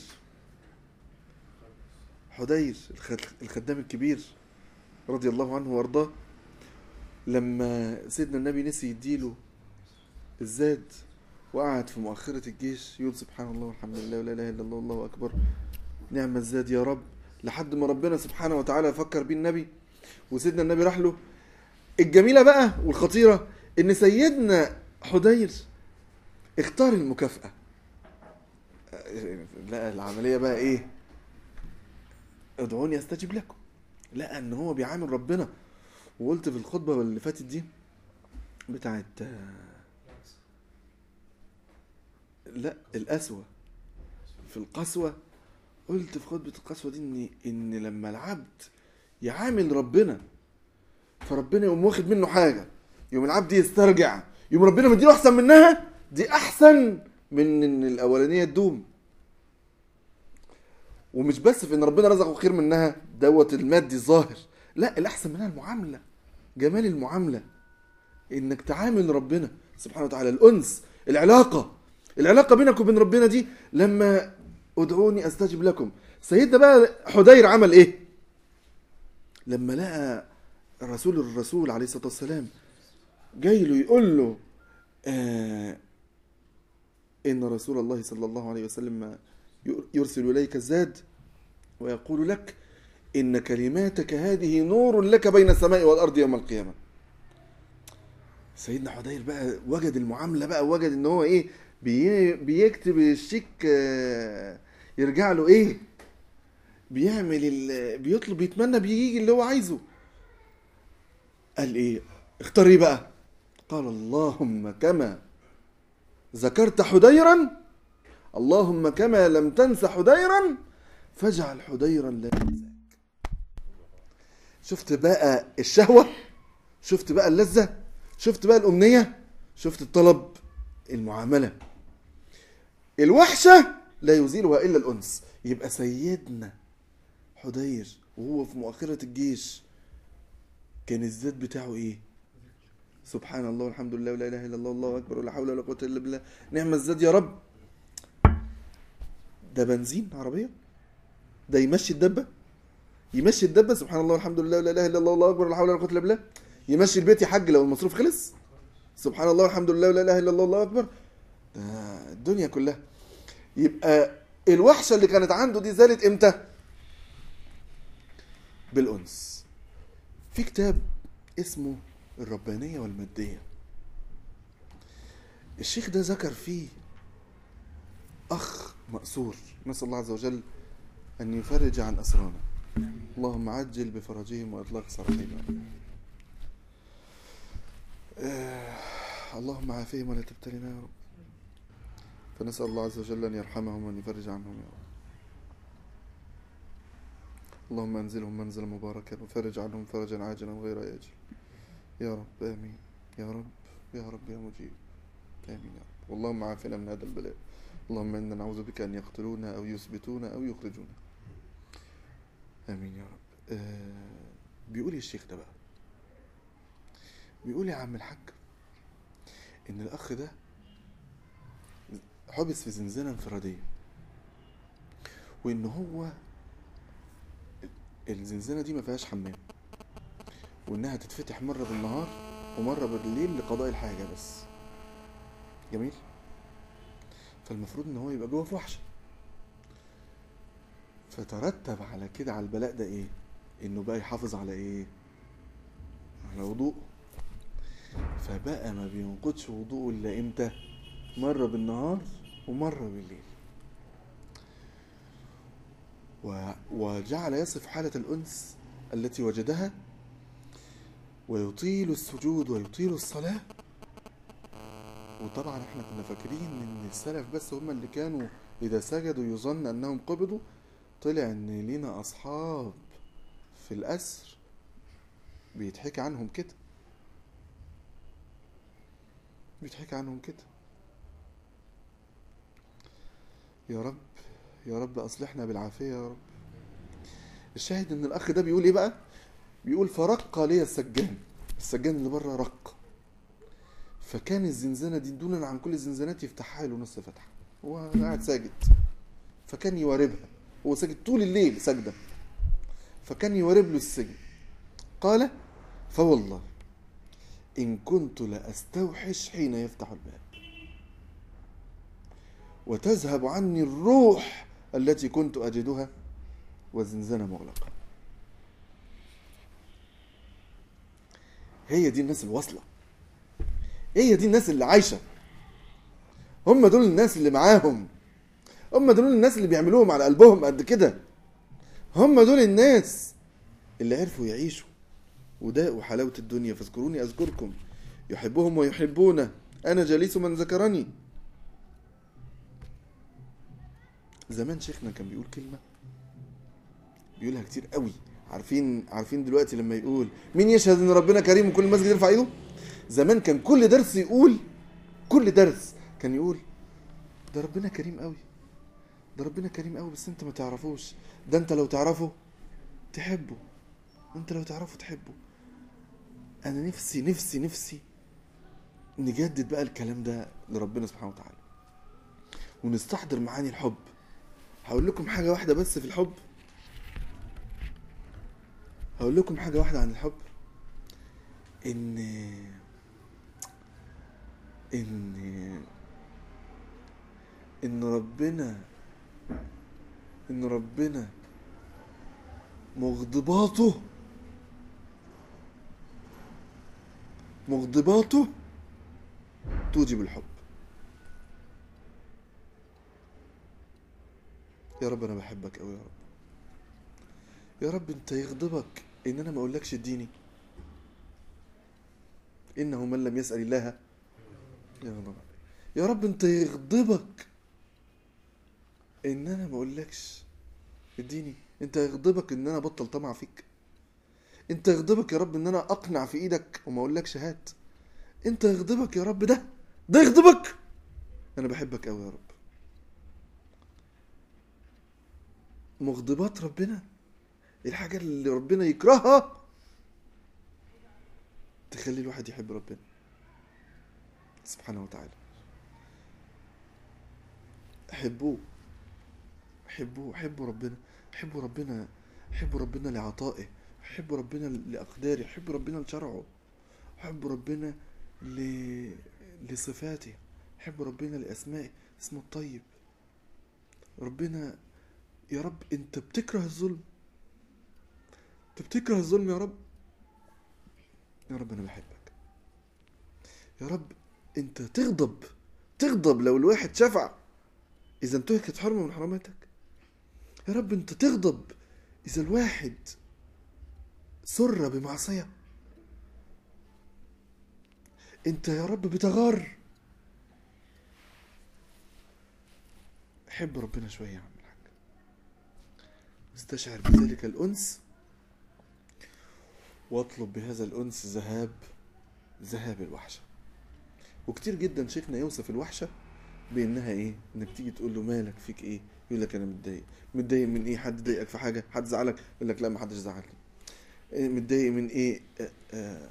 حدير الخ- الخدام الكبير رضي الله عنه وارضاه لما سيدنا النبي نسي يديله الزاد وقعد في مؤخرة الجيش يقول سبحان الله والحمد لله ولا اله الا الله والله اكبر نعم الزاد يا رب لحد ما ربنا سبحانه وتعالى فكر بيه النبي وسيدنا النبي راح له الجميله بقى والخطيره ان سيدنا حدير اختار المكافاه لا العمليه بقى ايه ادعوني استجب لكم لا ان هو بيعامل ربنا وقلت في الخطبه اللي فاتت دي بتاعت لا القسوه في القسوه قلت في خطبه القسوه دي ان ان لما العبد يعامل ربنا فربنا يقوم واخد منه حاجه يوم العبد يسترجع يوم ربنا مديله احسن منها دي احسن من ان الاولانيه تدوم ومش بس في ان ربنا رزقه خير منها دوت المادي الظاهر لا الاحسن منها المعامله جمال المعامله انك تعامل ربنا سبحانه وتعالى الانس العلاقه العلاقه بينك وبين ربنا دي لما ادعوني استجب لكم سيدنا بقى حدير عمل ايه لما لقى الرسول الرسول عليه الصلاه والسلام جاي له يقول له آه ان رسول الله صلى الله عليه وسلم يرسل اليك الزاد ويقول لك ان كلماتك هذه نور لك بين السماء والارض يوم القيامه سيدنا حدير بقى وجد المعامله بقى وجد ان هو ايه بي بيكتب الشيك آه، يرجع له ايه بيعمل ال... بيطلب بيتمنى بيجي اللي هو عايزه قال ايه اختار ايه بقى قال اللهم كما ذكرت حديرا اللهم كما لم تنس حديرا فاجعل حديرا لا ينساك شفت بقى الشهوة شفت بقى اللذة شفت بقى الأمنية شفت الطلب المعاملة الوحشة لا يزيلها إلا الأنس يبقى سيدنا حدير وهو في مؤخرة الجيش كان الزاد بتاعه ايه سبحان الله والحمد لله ولا اله الا الله والله اكبر ولا حول ولا قوه الا بالله نعم الزاد يا رب ده بنزين عربيه ده يمشي الدبه يمشي الدبه سبحان الله والحمد لله ولا اله الا الله والله اكبر ولا حول ولا قوه الا بالله يمشي البيت يا حاج لو المصروف خلص سبحان الله والحمد لله ولا اله الا الله والله اكبر ده الدنيا كلها يبقى الوحشه اللي كانت عنده دي زالت امتى بالانس في كتاب اسمه الربانية والمادية الشيخ ده ذكر فيه أخ مأسور نسأل الله عز وجل أن يفرج عن أسرانا اللهم عجل بفرجهم وإطلاق سراحهم آه، اللهم عافيهم ولا تبتلنا يا رب فنسأل الله عز وجل أن يرحمهم وأن يفرج عنهم يا رب اللهم أنزلهم منزلا مباركا وفرج عنهم فرجا عاجلا غير آجل يا رب آمين يا رب يا رب يا مجيب آمين يا رب اللهم عافنا من هذا البلاء اللهم إنا نعوذ بك أن يقتلونا أو يثبتونا أو يخرجونا آمين يا رب آه بيقول يا الشيخ ده بقى بيقول يا عم الحاج إن الأخ ده حبس في زنزانة انفرادية وإن هو الزنزانة دي ما فيهاش حمام وإنها تتفتح مرة بالنهار ومرة بالليل لقضاء الحاجة بس جميل فالمفروض إن هو يبقى جوه في وحشة فترتب على كده على البلاء ده إيه؟ إنه بقى يحافظ على إيه؟ على وضوء فبقى ما بينقضش وضوءه إلا إمتى؟ مرة بالنهار ومرة بالليل و- وجعل يصف حالة الأنس التي وجدها ويطيل السجود ويطيل الصلاة وطبعا احنا كنا فاكرين ان السلف بس هم اللي كانوا اذا سجدوا يظن انهم قبضوا طلع ان لينا اصحاب في الاسر بيتحكي عنهم كده بيتحكي عنهم كده يا رب يا رب اصلحنا بالعافيه يا رب الشاهد ان الاخ ده بيقول ايه بقى بيقول فرق لي السجان السجان اللي بره رق فكان الزنزانه دي دونا عن كل الزنزانات يفتحها له نص فتحه هو قاعد ساجد فكان يواربها هو ساجد طول الليل سجده فكان يوارب له السجن قال فوالله إن كنت لأستوحش حين يفتح الباب وتذهب عني الروح التي كنت أجدها والزنزانة مغلقة هي دي الناس الواصلة هي دي الناس اللي عايشة هم دول الناس اللي معاهم هم دول الناس اللي بيعملوهم على قلبهم قد كده هم دول الناس اللي عرفوا يعيشوا وداءوا حلاوة الدنيا فاذكروني أذكركم يحبهم ويحبون أنا جليس من ذكرني زمان شيخنا كان بيقول كلمة بيقولها كتير قوي عارفين عارفين دلوقتي لما يقول مين يشهد ان ربنا كريم وكل المسجد يرفع ايده زمان كان كل درس يقول كل درس كان يقول ده ربنا كريم قوي ده ربنا كريم قوي بس انت ما تعرفوش ده انت لو تعرفه تحبه انت لو تعرفه تحبه انا نفسي نفسي نفسي نجدد بقى الكلام ده لربنا سبحانه وتعالى ونستحضر معاني الحب هقول لكم حاجة واحدة بس في الحب هقول لكم حاجة واحدة عن الحب إن إن إن ربنا إن ربنا مغضباته مغضباته توجب الحب يا رب انا بحبك قوي يا رب يا رب انت يغضبك ان انا ما اقولكش اديني انه من لم يسال الله يغضب عليه يا رب انت يغضبك ان انا ما اقولكش اديني انت يغضبك ان انا بطل طمع فيك انت يغضبك يا رب ان انا اقنع في ايدك وما اقولكش هات انت يغضبك يا رب ده ده يغضبك انا بحبك قوي يا رب مغضبات ربنا الحاجة اللي ربنا يكرهها تخلي الواحد يحب ربنا سبحانه وتعالى حبوه حبوه حبوا ربنا حبوا ربنا حبوا ربنا لعطائه حبوا ربنا لأقداره حبوا ربنا لشرعه حبوا ربنا ل... لصفاته حبوا ربنا لأسمائه اسمه الطيب ربنا يا رب انت بتكره الظلم انت بتكره الظلم يا رب يا رب انا بحبك يا رب انت تغضب تغضب لو الواحد شفع اذا انتهكت حرمه من حرماتك يا رب انت تغضب اذا الواحد سر بمعصيه انت يا رب بتغار حب ربنا شويه يا عم الحاج استشعر بذلك الانس واطلب بهذا الانس ذهاب ذهاب الوحشه وكتير جدا شيخنا يوصف الوحشه بانها ايه انك تيجي تقول له مالك فيك ايه يقول لك انا متضايق متضايق من ايه حد ضايقك في حاجه حد زعلك يقول لك لا ما حدش زعلني إيه متضايق من ايه آه آه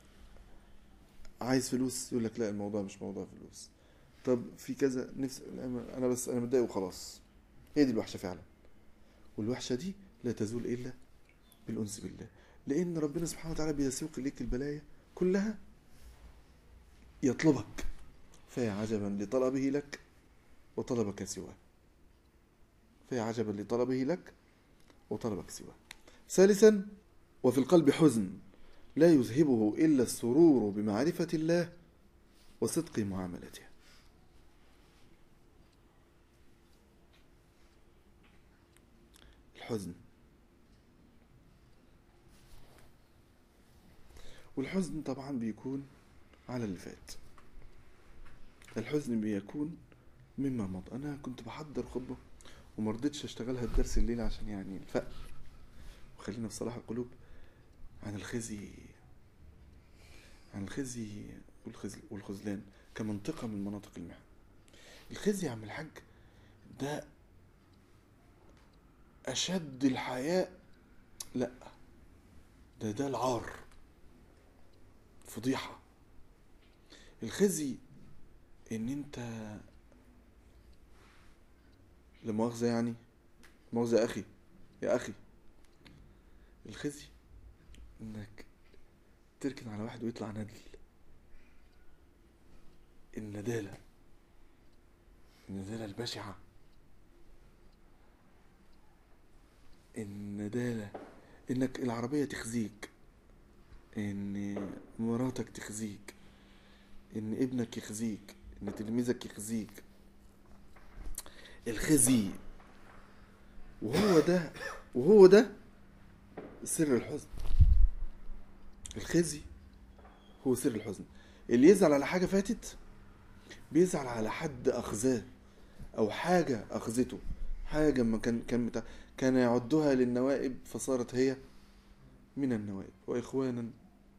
عايز فلوس يقول لك لا الموضوع مش موضوع فلوس طب في كذا نفس لا، انا بس انا متضايق وخلاص هي دي الوحشه فعلا والوحشه دي لا تزول الا بالانس بالله لان ربنا سبحانه وتعالى بيسوق اليك البلايا كلها يطلبك فيا عجبا لطلبه لك وطلبك سواه فيا عجبا لطلبه لك وطلبك سواه ثالثا وفي القلب حزن لا يذهبه إلا السرور بمعرفة الله وصدق معاملته الحزن والحزن طبعا بيكون على اللي فات الحزن بيكون مما مضى انا كنت بحضر خطبه وما رضيتش اشتغلها الدرس الليله عشان يعني الفقر وخلينا في صلاح القلوب عن الخزي عن الخزي والخزل والخذلان كمنطقة من مناطق المحن الخزي يا عم الحاج ده أشد الحياء لا ده ده العار فضيحة الخزي ان انت لا مؤاخذة يعني مؤاخذة يا اخي يا اخي الخزي انك تركن على واحد ويطلع ندل الندالة الندالة البشعة الندالة انك العربية تخزيك ان مراتك تخزيك ان ابنك يخزيك ان تلميذك يخزيك الخزي وهو ده وهو ده سر الحزن الخزي هو سر الحزن اللي يزعل على حاجة فاتت بيزعل على حد أخزاه أو حاجة أخزته حاجة ما كان كان متع... كان يعدها للنوائب فصارت هي من النوائب وإخوانا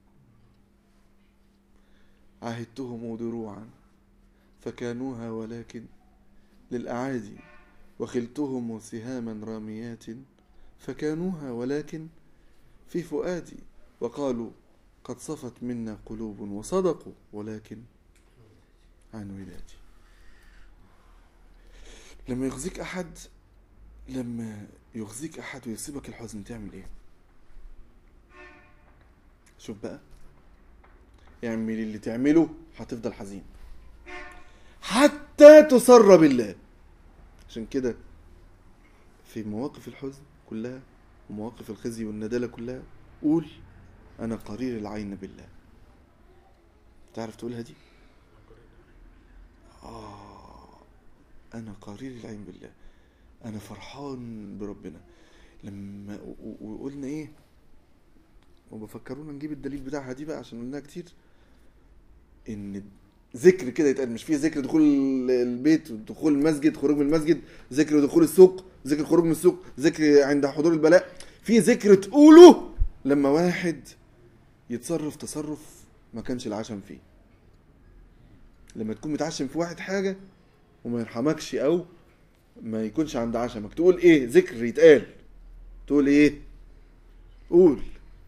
عهدتهم دروعا فكانوها ولكن للأعادي وخلتهم سهاما راميات فكانوها ولكن في فؤادي وقالوا قد صفت منا قلوب وصدقوا ولكن عن ولادي لما يخزيك أحد لما يخزيك أحد ويصيبك الحزن تعمل إيه؟ شوف بقى اعمل اللي تعمله هتفضل حزين حتى تسر بالله عشان كده في مواقف الحزن كلها ومواقف الخزي والندالة كلها قول أنا قرير العين بالله تعرف تقولها دي؟ آه أنا قرير العين بالله أنا فرحان بربنا لما و- و- وقلنا إيه وبفكرونا نجيب الدليل بتاعها دي بقى عشان قلناها كتير ان ذكر كده يتقال مش في ذكر دخول البيت ودخول المسجد خروج من المسجد ذكر دخول السوق ذكر خروج من السوق ذكر عند حضور البلاء في ذكر تقوله لما واحد يتصرف تصرف ما كانش العشم فيه لما تكون متعشم في واحد حاجة وما يرحمكش او ما يكونش عند عشمك تقول ايه ذكر يتقال تقول ايه قول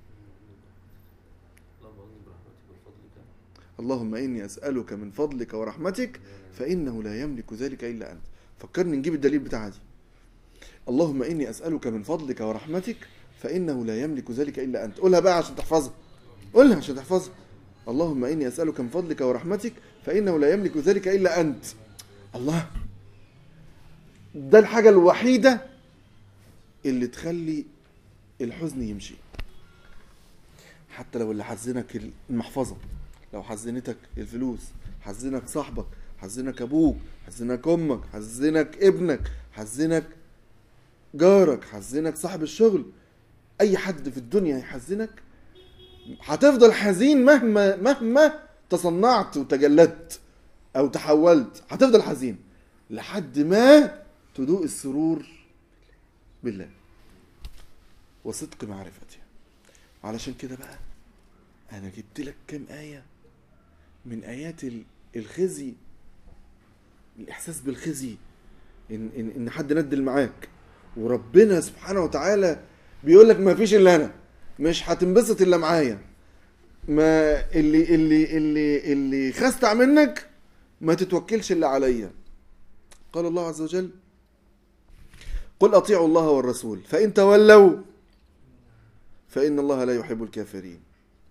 اللهم اللهم اغني برحمتك وفضلك إني أسألك من فضلك ورحمتك فإنه لا يملك ذلك إلا أنت فكرني نجيب الدليل بتاعها دي اللهم إني أسألك من فضلك ورحمتك فإنه لا يملك ذلك إلا أنت قولها بقى عشان تحفظها قولها عشان تحفظها اللهم إني أسألك من فضلك ورحمتك فإنه لا يملك ذلك إلا أنت الله ده الحاجة الوحيدة اللي تخلي الحزن يمشي حتى لو اللي حزنك المحفظة لو حزنتك الفلوس حزنك صاحبك حزنك ابوك حزنك امك حزنك ابنك حزنك جارك حزنك صاحب الشغل اي حد في الدنيا يحزنك هتفضل حزين مهما مهما تصنعت وتجلدت او تحولت هتفضل حزين لحد ما تدوق السرور بالله وصدق معرفته علشان كده بقى انا جبت لك كام ايه من ايات ال- الخزي الاحساس بالخزي ان ان ان حد ندل معاك وربنا سبحانه وتعالى بيقول لك ما فيش الا انا مش هتنبسط الا معايا ما اللي اللي اللي اللي خستع منك ما تتوكلش الا عليا قال الله عز وجل قل اطيعوا الله والرسول فان تولوا فان الله لا يحب الكافرين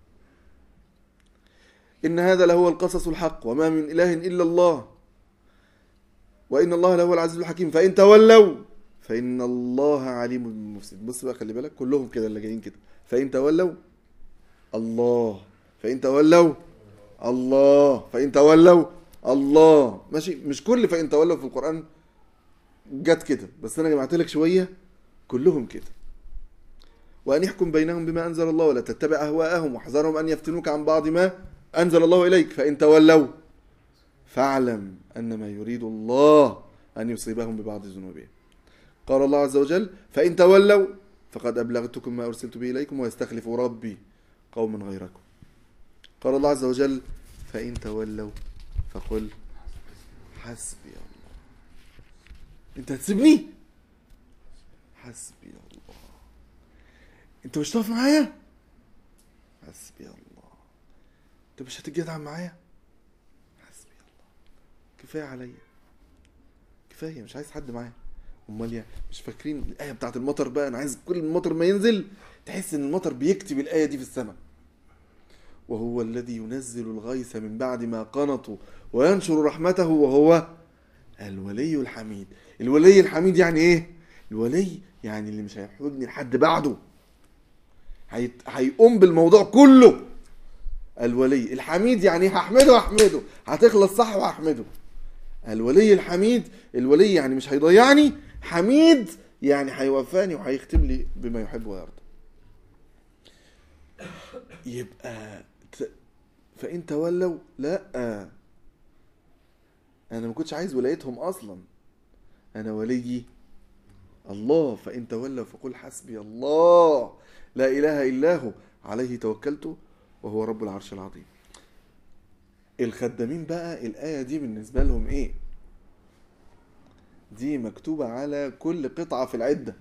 ان هذا لهو القصص الحق وما من اله الا الله وان الله لهو العزيز الحكيم فان تولوا فان الله عليم بالمفسد بص بقى خلي بالك كلهم كده اللي جايين كده فان تولوا الله فان تولوا الله فان تولوا الله ماشي مش كل فان تولوا في القران جت كده بس انا جمعت لك شويه كلهم كده وان يحكم بينهم بما انزل الله ولا تتبع اهواءهم واحذرهم ان يفتنوك عن بعض ما انزل الله اليك فان تولوا فاعلم انما يريد الله ان يصيبهم ببعض ذنوبهم قال الله عز وجل فان تولوا فقد ابلغتكم ما ارسلت به اليكم ويستخلف ربي قوما غيركم قال الله عز وجل فان تولوا فقل حسبي الله انت هتسيبني حسبي الله انت مش هتقف معايا حسبي الله انت مش هتتجدع معايا حسبي الله كفايه عليا كفايه مش عايز حد معايا امال يعني مش فاكرين الايه بتاعت المطر بقى انا عايز كل المطر ما ينزل تحس ان المطر بيكتب الايه دي في السماء وهو الذي ينزل الغيث من بعد ما قنطوا وينشر رحمته وهو الولي الحميد الولي الحميد يعني ايه الولي يعني اللي مش هيحوجني لحد بعده هيت- هيقوم بالموضوع كله الولي الحميد يعني هحمده هحمده هتخلص صح وهحمده الولي الحميد الولي يعني مش هيضيعني حميد يعني هيوفاني وهيختم لي بما يحب ويرضى يبقى ت- فإن تولوا لا أنا ما كنتش عايز ولايتهم أصلا أنا وليي الله فإن تولوا فقل حسبي الله لا إله إلا هو عليه توكلت وهو رب العرش العظيم الخدامين بقى الآية دي بالنسبة لهم إيه دي مكتوبة على كل قطعة في العدة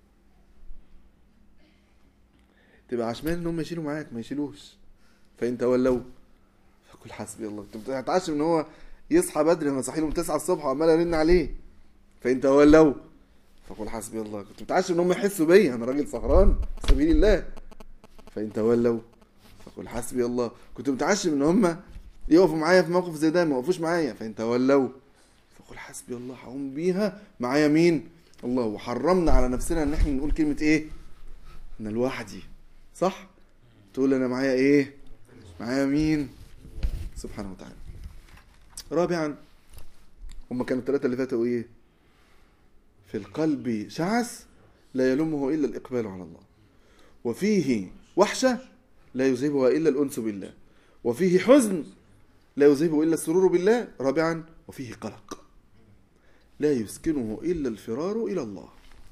تبقى عشمان ان هم يشيلوا معاك ما يشيلوش فان تولوا فقل حسبي الله انت بتتعشم ان هو يصحى بدري انا صاحي لهم 9 الصبح وعمال ارن عليه فان تولوا فقل حسبي الله كنت متعشم ان هم يحسوا بيا انا راجل سهران في سبيل الله فان تولوا فقل حسبي الله كنت متعشم ان هم يقفوا معايا في موقف زي ده ما وقفوش معايا فان تولوا فقل حسبي الله هقوم بيها معايا مين الله وحرمنا على نفسنا ان احنا نقول كلمه ايه انا لوحدي صح تقول انا معايا ايه معايا مين سبحانه وتعالى رابعا هما كانوا الثلاثه اللي فاتوا ايه في القلب شعث لا يلمه الا الاقبال على الله وفيه وحشه لا يذهبها الا الانس بالله وفيه حزن لا يذهبه الا السرور بالله رابعا وفيه قلق لا يسكنه الا الفرار الى الله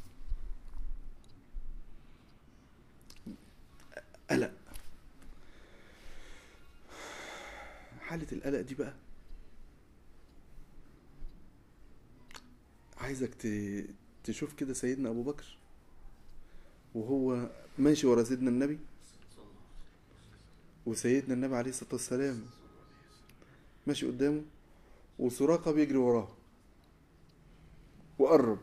قلق حالة القلق دي بقى عايزك ت- تشوف كده سيدنا أبو بكر وهو ماشي ورا سيدنا النبي وسيدنا النبي عليه الصلاة والسلام ماشي قدامه وسراقة بيجري وراه وقرب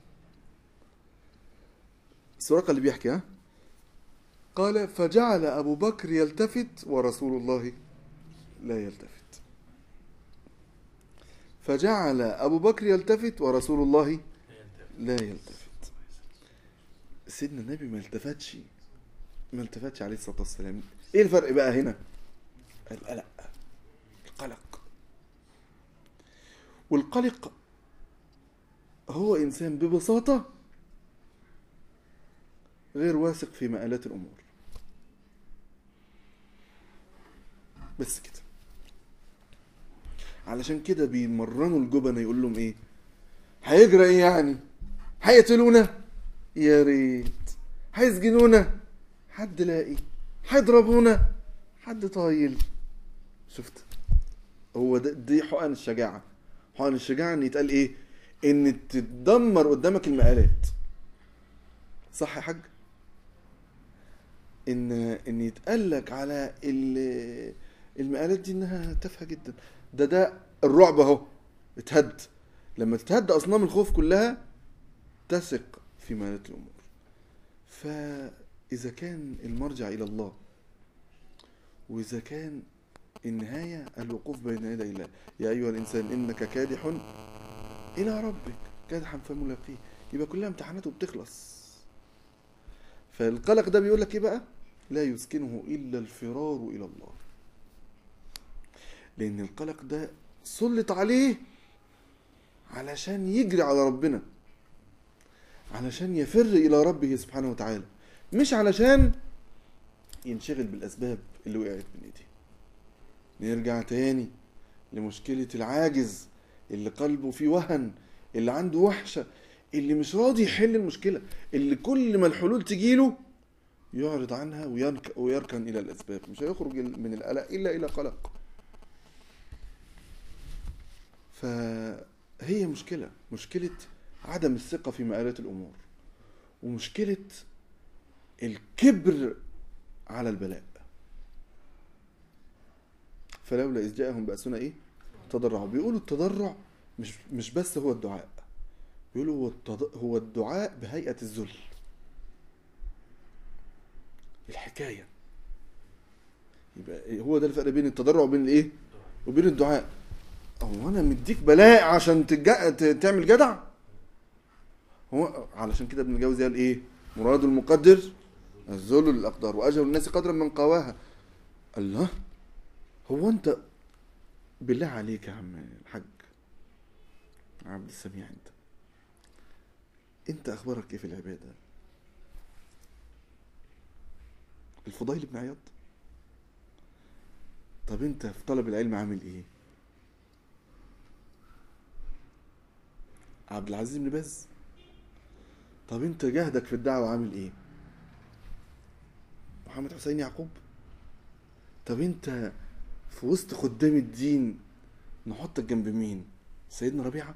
سراقة اللي بيحكي ها قال فجعل أبو بكر يلتفت ورسول الله لا يلتفت فجعل أبو بكر يلتفت ورسول الله لا يلتفت سيدنا النبي ما التفتش ما التفتش عليه الصلاة والسلام ايه الفرق بقى هنا القلق القلق والقلق هو إنسان ببساطة غير واثق في مآلات الأمور بس كده علشان كده بيمرنوا الجبنة يقول لهم ايه هيجرى ايه يعني هيقتلونا يا ريت هيسجنونا حد لاقي هيضربونا حد طايل شفت هو ده دي حقن الشجاعة حقن الشجاعة ان يتقال ايه ان تتدمر قدامك المقالات صح يا حاج ان ان يتقال لك على ال- المقالات دي انها تافهه جدا ده ده الرعب اهو اتهد لما تتهد اصنام الخوف كلها تثق في مقالات الامور فاذا كان المرجع الى الله واذا كان النهايه الوقوف بين يدي الله يا ايها الانسان انك كادح الى ربك كادحا فملاقيه يبقى كلها امتحانات وبتخلص فالقلق ده بيقول لك ايه بقى لا يسكنه الا الفرار الى الله لان القلق ده سلط عليه علشان يجري على ربنا علشان يفر الى ربه سبحانه وتعالى مش علشان ينشغل بالاسباب اللي وقعت من ايديه نرجع تاني لمشكلة العاجز اللي قلبه فيه وهن اللي عنده وحشة اللي مش راضي يحل المشكلة اللي كل ما الحلول تجيله يعرض عنها وينك ويركن إلى الأسباب مش هيخرج من القلق إلا إلى قلق فهي مشكلة مشكلة عدم الثقة في مآلات الأمور ومشكلة الكبر على البلاء فلولا إذ جاءهم بأسنا إيه تضرعوا بيقولوا التضرع مش مش بس هو الدعاء بيقولوا هو التض... هو الدعاء بهيئة الذل الحكاية يبقى هو ده الفرق بين التضرع وبين الايه وبين الدعاء هو انا مديك بلاء عشان تجا... ت- تعمل جدع هو علشان كده ابن الجوزي قال ايه مراد المقدر الذل للاقدار واجل الناس قدرا من قواها الله هو انت بالله عليك يا عم الحاج عبد السميع انت انت اخبارك ايه في العباده الفضيل بن عياض طب انت في طلب العلم عامل ايه عبد العزيز بن باز طب انت جهدك في الدعوه عامل ايه محمد حسين يعقوب طب انت في وسط خدام الدين نحطك جنب مين سيدنا ربيعه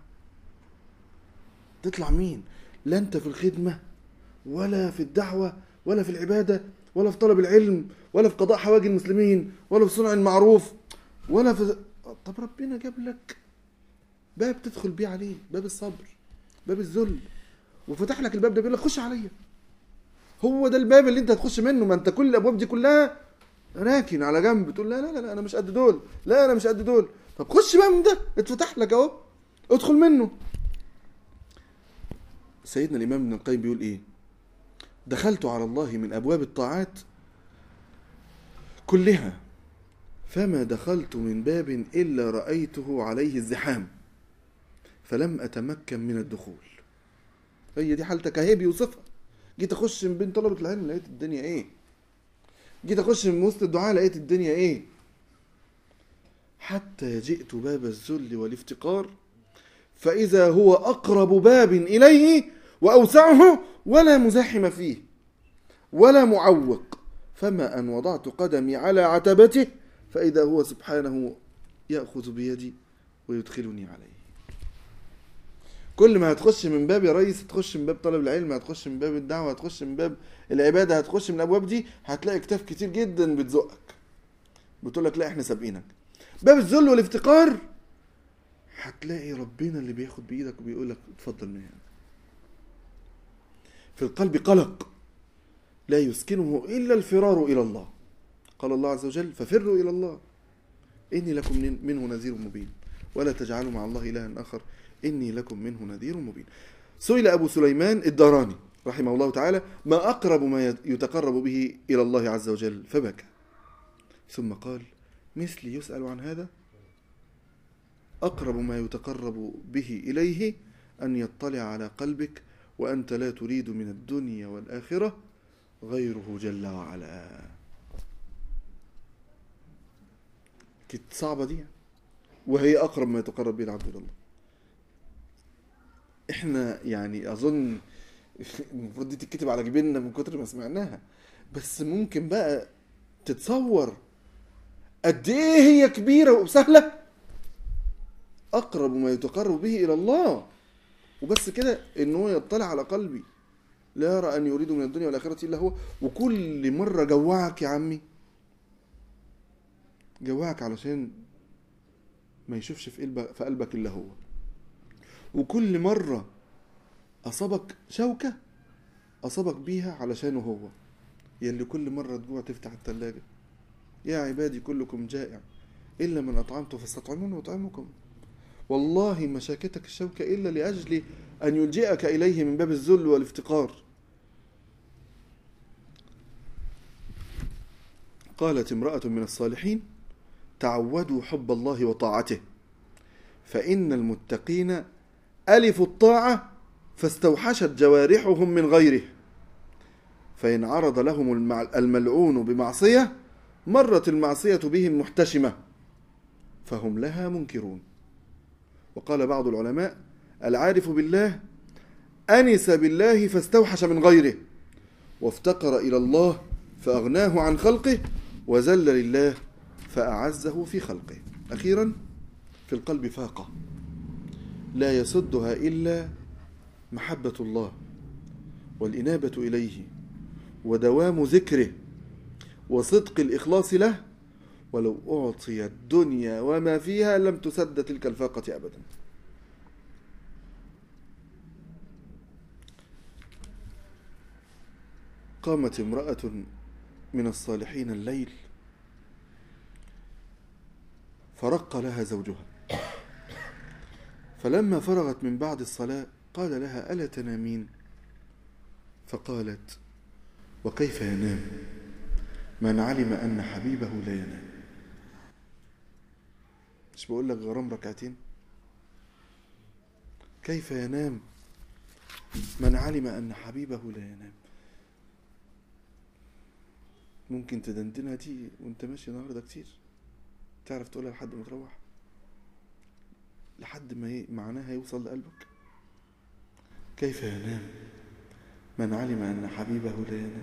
تطلع مين لا انت في الخدمه ولا في الدعوه ولا في العباده ولا في طلب العلم ولا في قضاء حوائج المسلمين ولا في صنع المعروف ولا في طب ربنا جاب لك باب تدخل بيه عليه باب الصبر باب الذل وفتح لك الباب ده بيقول لك خش عليا هو ده الباب اللي انت هتخش منه ما انت كل الابواب دي كلها راكن على جنب تقول لا لا لا, لا انا مش قد دول لا انا مش قد دول طب خش بقى من ده اتفتح لك اهو ادخل منه سيدنا الامام ابن القيم بيقول ايه دخلت على الله من ابواب الطاعات كلها فما دخلت من باب الا رايته عليه الزحام فلم اتمكن من الدخول هي دي حالتك اهي بيوصفها جيت اخش من بين طلبه العلم لقيت الدنيا ايه جيت اخش من وسط الدعاء لقيت الدنيا ايه حتى جئت باب الذل والافتقار فاذا هو اقرب باب اليه واوسعه ولا مزاحم فيه ولا معوق فما ان وضعت قدمي على عتبته فاذا هو سبحانه ياخذ بيدي ويدخلني عليه كل ما هتخش من باب يا ريس هتخش من باب طلب العلم هتخش من باب الدعوه هتخش من باب العباده هتخش من الابواب دي هتلاقي كتاف كتير جدا بتزقك بتقول لك لا احنا سابقينك باب الذل والافتقار هتلاقي ربنا اللي بياخد بايدك وبيقول لك اتفضل من هنا في القلب قلق لا يسكنه الا الفرار الى الله قال الله عز وجل ففروا الى الله اني لكم من- منه نذير مبين ولا تجعلوا مع الله الها اخر اني لكم منه نذير مبين سئل ابو سليمان الداراني رحمه الله تعالى ما اقرب ما يت- يتقرب به الى الله عز وجل فبكى ثم قال مثلي يسال عن هذا اقرب ما يتقرب به اليه ان يطلع على قلبك وانت لا تريد من الدنيا والاخره غيره جل وعلا كانت صعبه دي وهي أقرب ما يتقرب به العبد إلى الله احنا يعني أظن المفروض دي تتكتب على جبيننا من كتر ما سمعناها بس ممكن بقى تتصور قد ايه هي كبيرة وسهلة أقرب ما يتقرب به إلى الله وبس كده إن هو يطلع على قلبي لا يرى أن يريد من الدنيا والآخرة إلا هو وكل مرة جوعك يا عمي جوعك علشان ما يشوفش في قلبك, في قلبك إلا هو وكل مرة أصابك شوكة أصابك بيها علشانه هو يلي كل مرة تجوع تفتح التلاجة يا عبادي كلكم جائع إلا من أطعمته فاستطعمون وأطعمكم والله ما شاكتك الشوكة إلا لأجل أن يلجئك إليه من باب الذل والافتقار قالت امرأة من الصالحين تعودوا حب الله وطاعته فإن المتقين ألفوا الطاعة فاستوحشت جوارحهم من غيره فإن عرض لهم المع- الملعون بمعصية مرت المعصية بهم محتشمة فهم لها منكرون وقال بعض العلماء العارف بالله أنس بالله فاستوحش من غيره وافتقر إلى الله فأغناه عن خلقه وذل لله فأعزه في خلقه أخيرا في القلب فاقة لا يصدها إلا محبة الله والإنابة إليه ودوام ذكره وصدق الإخلاص له ولو أعطي الدنيا وما فيها لم تسد تلك الفاقة أبدا قامت امرأة من الصالحين الليل فرق لها زوجها فلما فرغت من بعد الصلاة قال لها ألا تنامين فقالت وكيف ينام من علم أن حبيبه لا ينام مش بقول لك غرام ركعتين كيف ينام من علم أن حبيبه لا ينام ممكن تدندنها دي وانت ماشي النهارده كتير تعرف تقولها لحد ما تروح لحد ما ي- معناها يوصل لقلبك كيف ينام من علم أن حبيبه لا ينام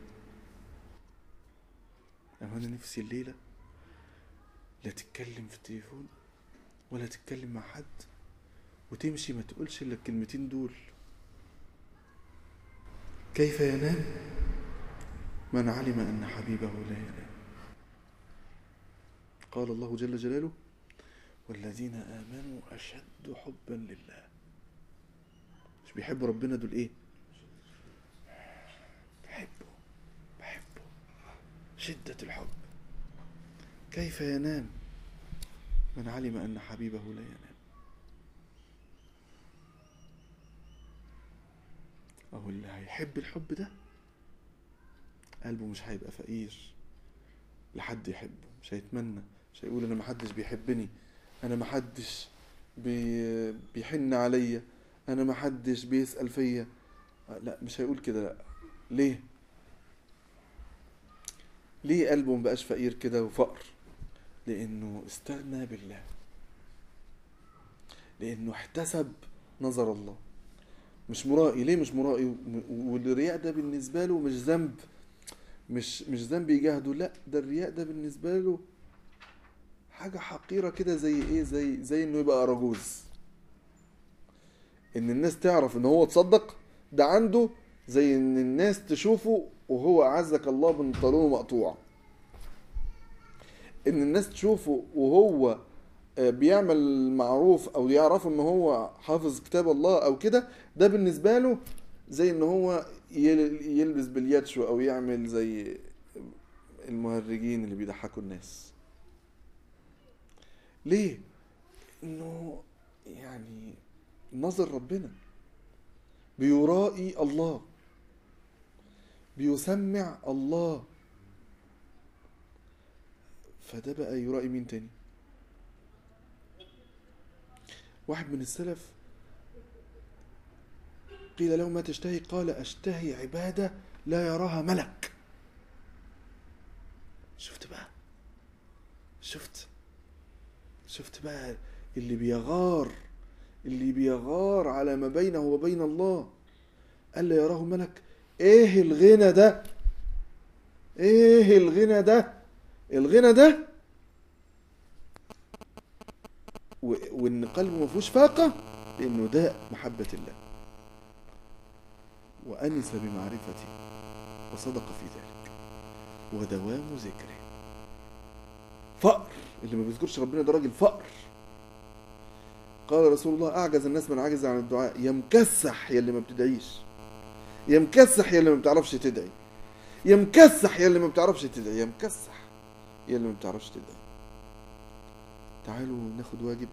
أو أنا نفسي الليلة لا تتكلم في التليفون ولا تتكلم مع حد وتمشي ما تقولش إلا الكلمتين دول كيف ينام من علم أن حبيبه لا ينام قال الله جل جلاله والذين آمنوا أشد حبا لله مش بيحبوا ربنا دول إيه بحبه بحبه شدة الحب كيف ينام من علم أن حبيبه لا ينام أهو اللي هيحب الحب ده قلبه مش هيبقى فقير لحد يحبه مش هيتمنى مش هيقول انا محدش بيحبني انا محدش بي بيحن عليا انا محدش بيسأل فيا آه، لا مش هيقول كده لا ليه ليه قلبه مبقاش فقير كده وفقر لانه استغنى بالله لانه احتسب نظر الله مش مرائي ليه مش مرائي و- والرياء ده بالنسبه له مش ذنب مش مش ذنب يجاهده لا ده الرياء ده بالنسبه له حاجه حقيره كده زي ايه زي زي انه يبقى اراجوز ان الناس تعرف ان هو تصدق ده عنده زي ان الناس تشوفه وهو اعزك الله بنطلونه مقطوع ان الناس تشوفه وهو آه، بيعمل معروف او يعرفوا ان هو حافظ كتاب الله او كده ده بالنسبه له زي ان هو يل- يلبس بالياتشو او يعمل زي المهرجين اللي بيضحكوا الناس ليه انه يعني نظر ربنا بيرائي الله بيسمع الله فده بقى يرائي مين تاني واحد من السلف قيل له ما تشتهي قال أشتهي عبادة لا يراها ملك شفت بقى شفت شفت بقى اللي بيغار اللي بيغار على ما بينه وبين الله ألا يراه ملك ايه الغنى ده ايه الغنى ده الغنى ده و- وان قلبه ما فيهوش فاقه لانه ده محبه الله وانس بمعرفته وصدق في ذلك ودوام ذكره فقر اللي ما بيذكرش ربنا ده راجل فقر قال رسول الله اعجز الناس من عجز عن الدعاء يا مكسح يا اللي ما بتدعيش يا مكسح يا اللي ما بتعرفش تدعي يا مكسح يا اللي ما بتعرفش تدعي يا مكسح يا اللي ما بتعرفش تدعي تعالوا ناخد واجب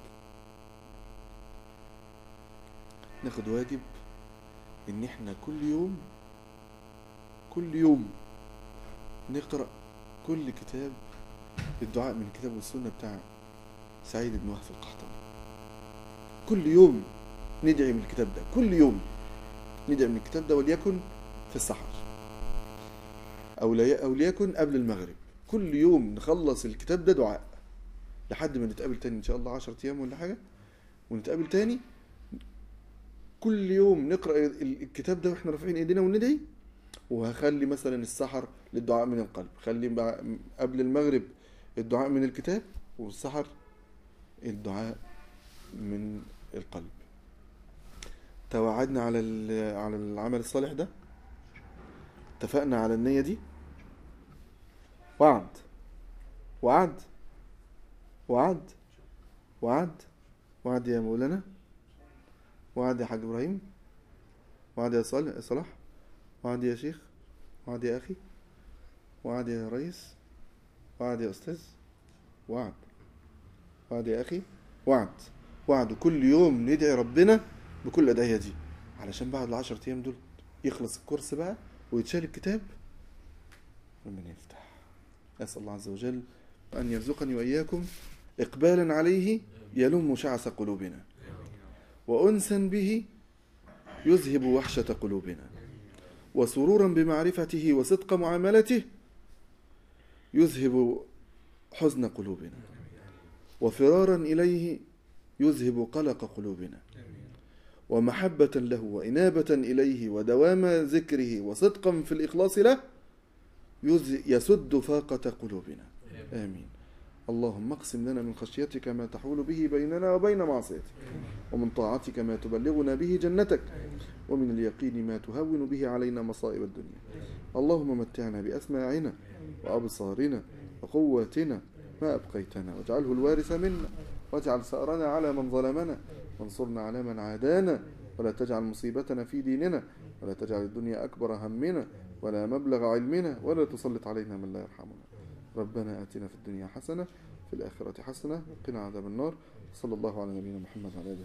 ناخد واجب ان احنا كل يوم كل يوم نقرأ كل كتاب الدعاء من الكتاب والسنة بتاع سعيد بن وهب القحطاني كل يوم ندعي من الكتاب ده كل يوم ندعي من الكتاب ده وليكن في السحر أو, لا أو ليكن قبل المغرب كل يوم نخلص الكتاب ده دعاء لحد ما نتقابل تاني إن شاء الله عشرة أيام ولا حاجة ونتقابل تاني كل يوم نقرأ ال- الكتاب ده واحنا رافعين ايدينا وندعي وهخلي مثلا السحر للدعاء من القلب خلي بع- قبل المغرب الدعاء من الكتاب والسحر الدعاء من القلب توعدنا على ال- على العمل الصالح ده اتفقنا على النية دي وعد وعد وعد وعد وعد يا مولانا وعد يا حاج ابراهيم وعد يا صالح صلاح وعد يا شيخ وعد يا اخي وعد يا ريس وعد يا استاذ وعد وعد يا اخي وعد وعد كل يوم ندعي ربنا بكل الادعيه دي علشان بعد العشرة ايام دول يخلص الكورس بقى ويتشال الكتاب ربنا يفتح اسال الله عز وجل ان يرزقني واياكم اقبالا عليه يلم شعث قلوبنا وأنسا به يذهب وحشة قلوبنا وسرورا بمعرفته وصدق معاملته يذهب حزن قلوبنا وفرارا إليه يذهب قلق قلوبنا ومحبة له وإنابة إليه ودوام ذكره وصدقا في الإخلاص له يذ- يسد فاقة قلوبنا آمين اللهم اقسم لنا من خشيتك ما تحول به بيننا وبين معصيتك ومن طاعتك ما تبلغنا به جنتك ومن اليقين ما تهون به علينا مصائب الدنيا اللهم متعنا بأسماعنا وأبصارنا وقواتنا ما أبقيتنا واجعله الوارث منا واجعل ثأرنا على من ظلمنا وانصرنا على من عادانا ولا تجعل مصيبتنا في ديننا ولا تجعل الدنيا أكبر همنا ولا مبلغ علمنا ولا تسلط علينا من لا يرحمنا ربنا آتنا في الدنيا حسنة في الآخرة حسنة وقنا عذاب النار صلى الله على نبينا محمد وعلى آله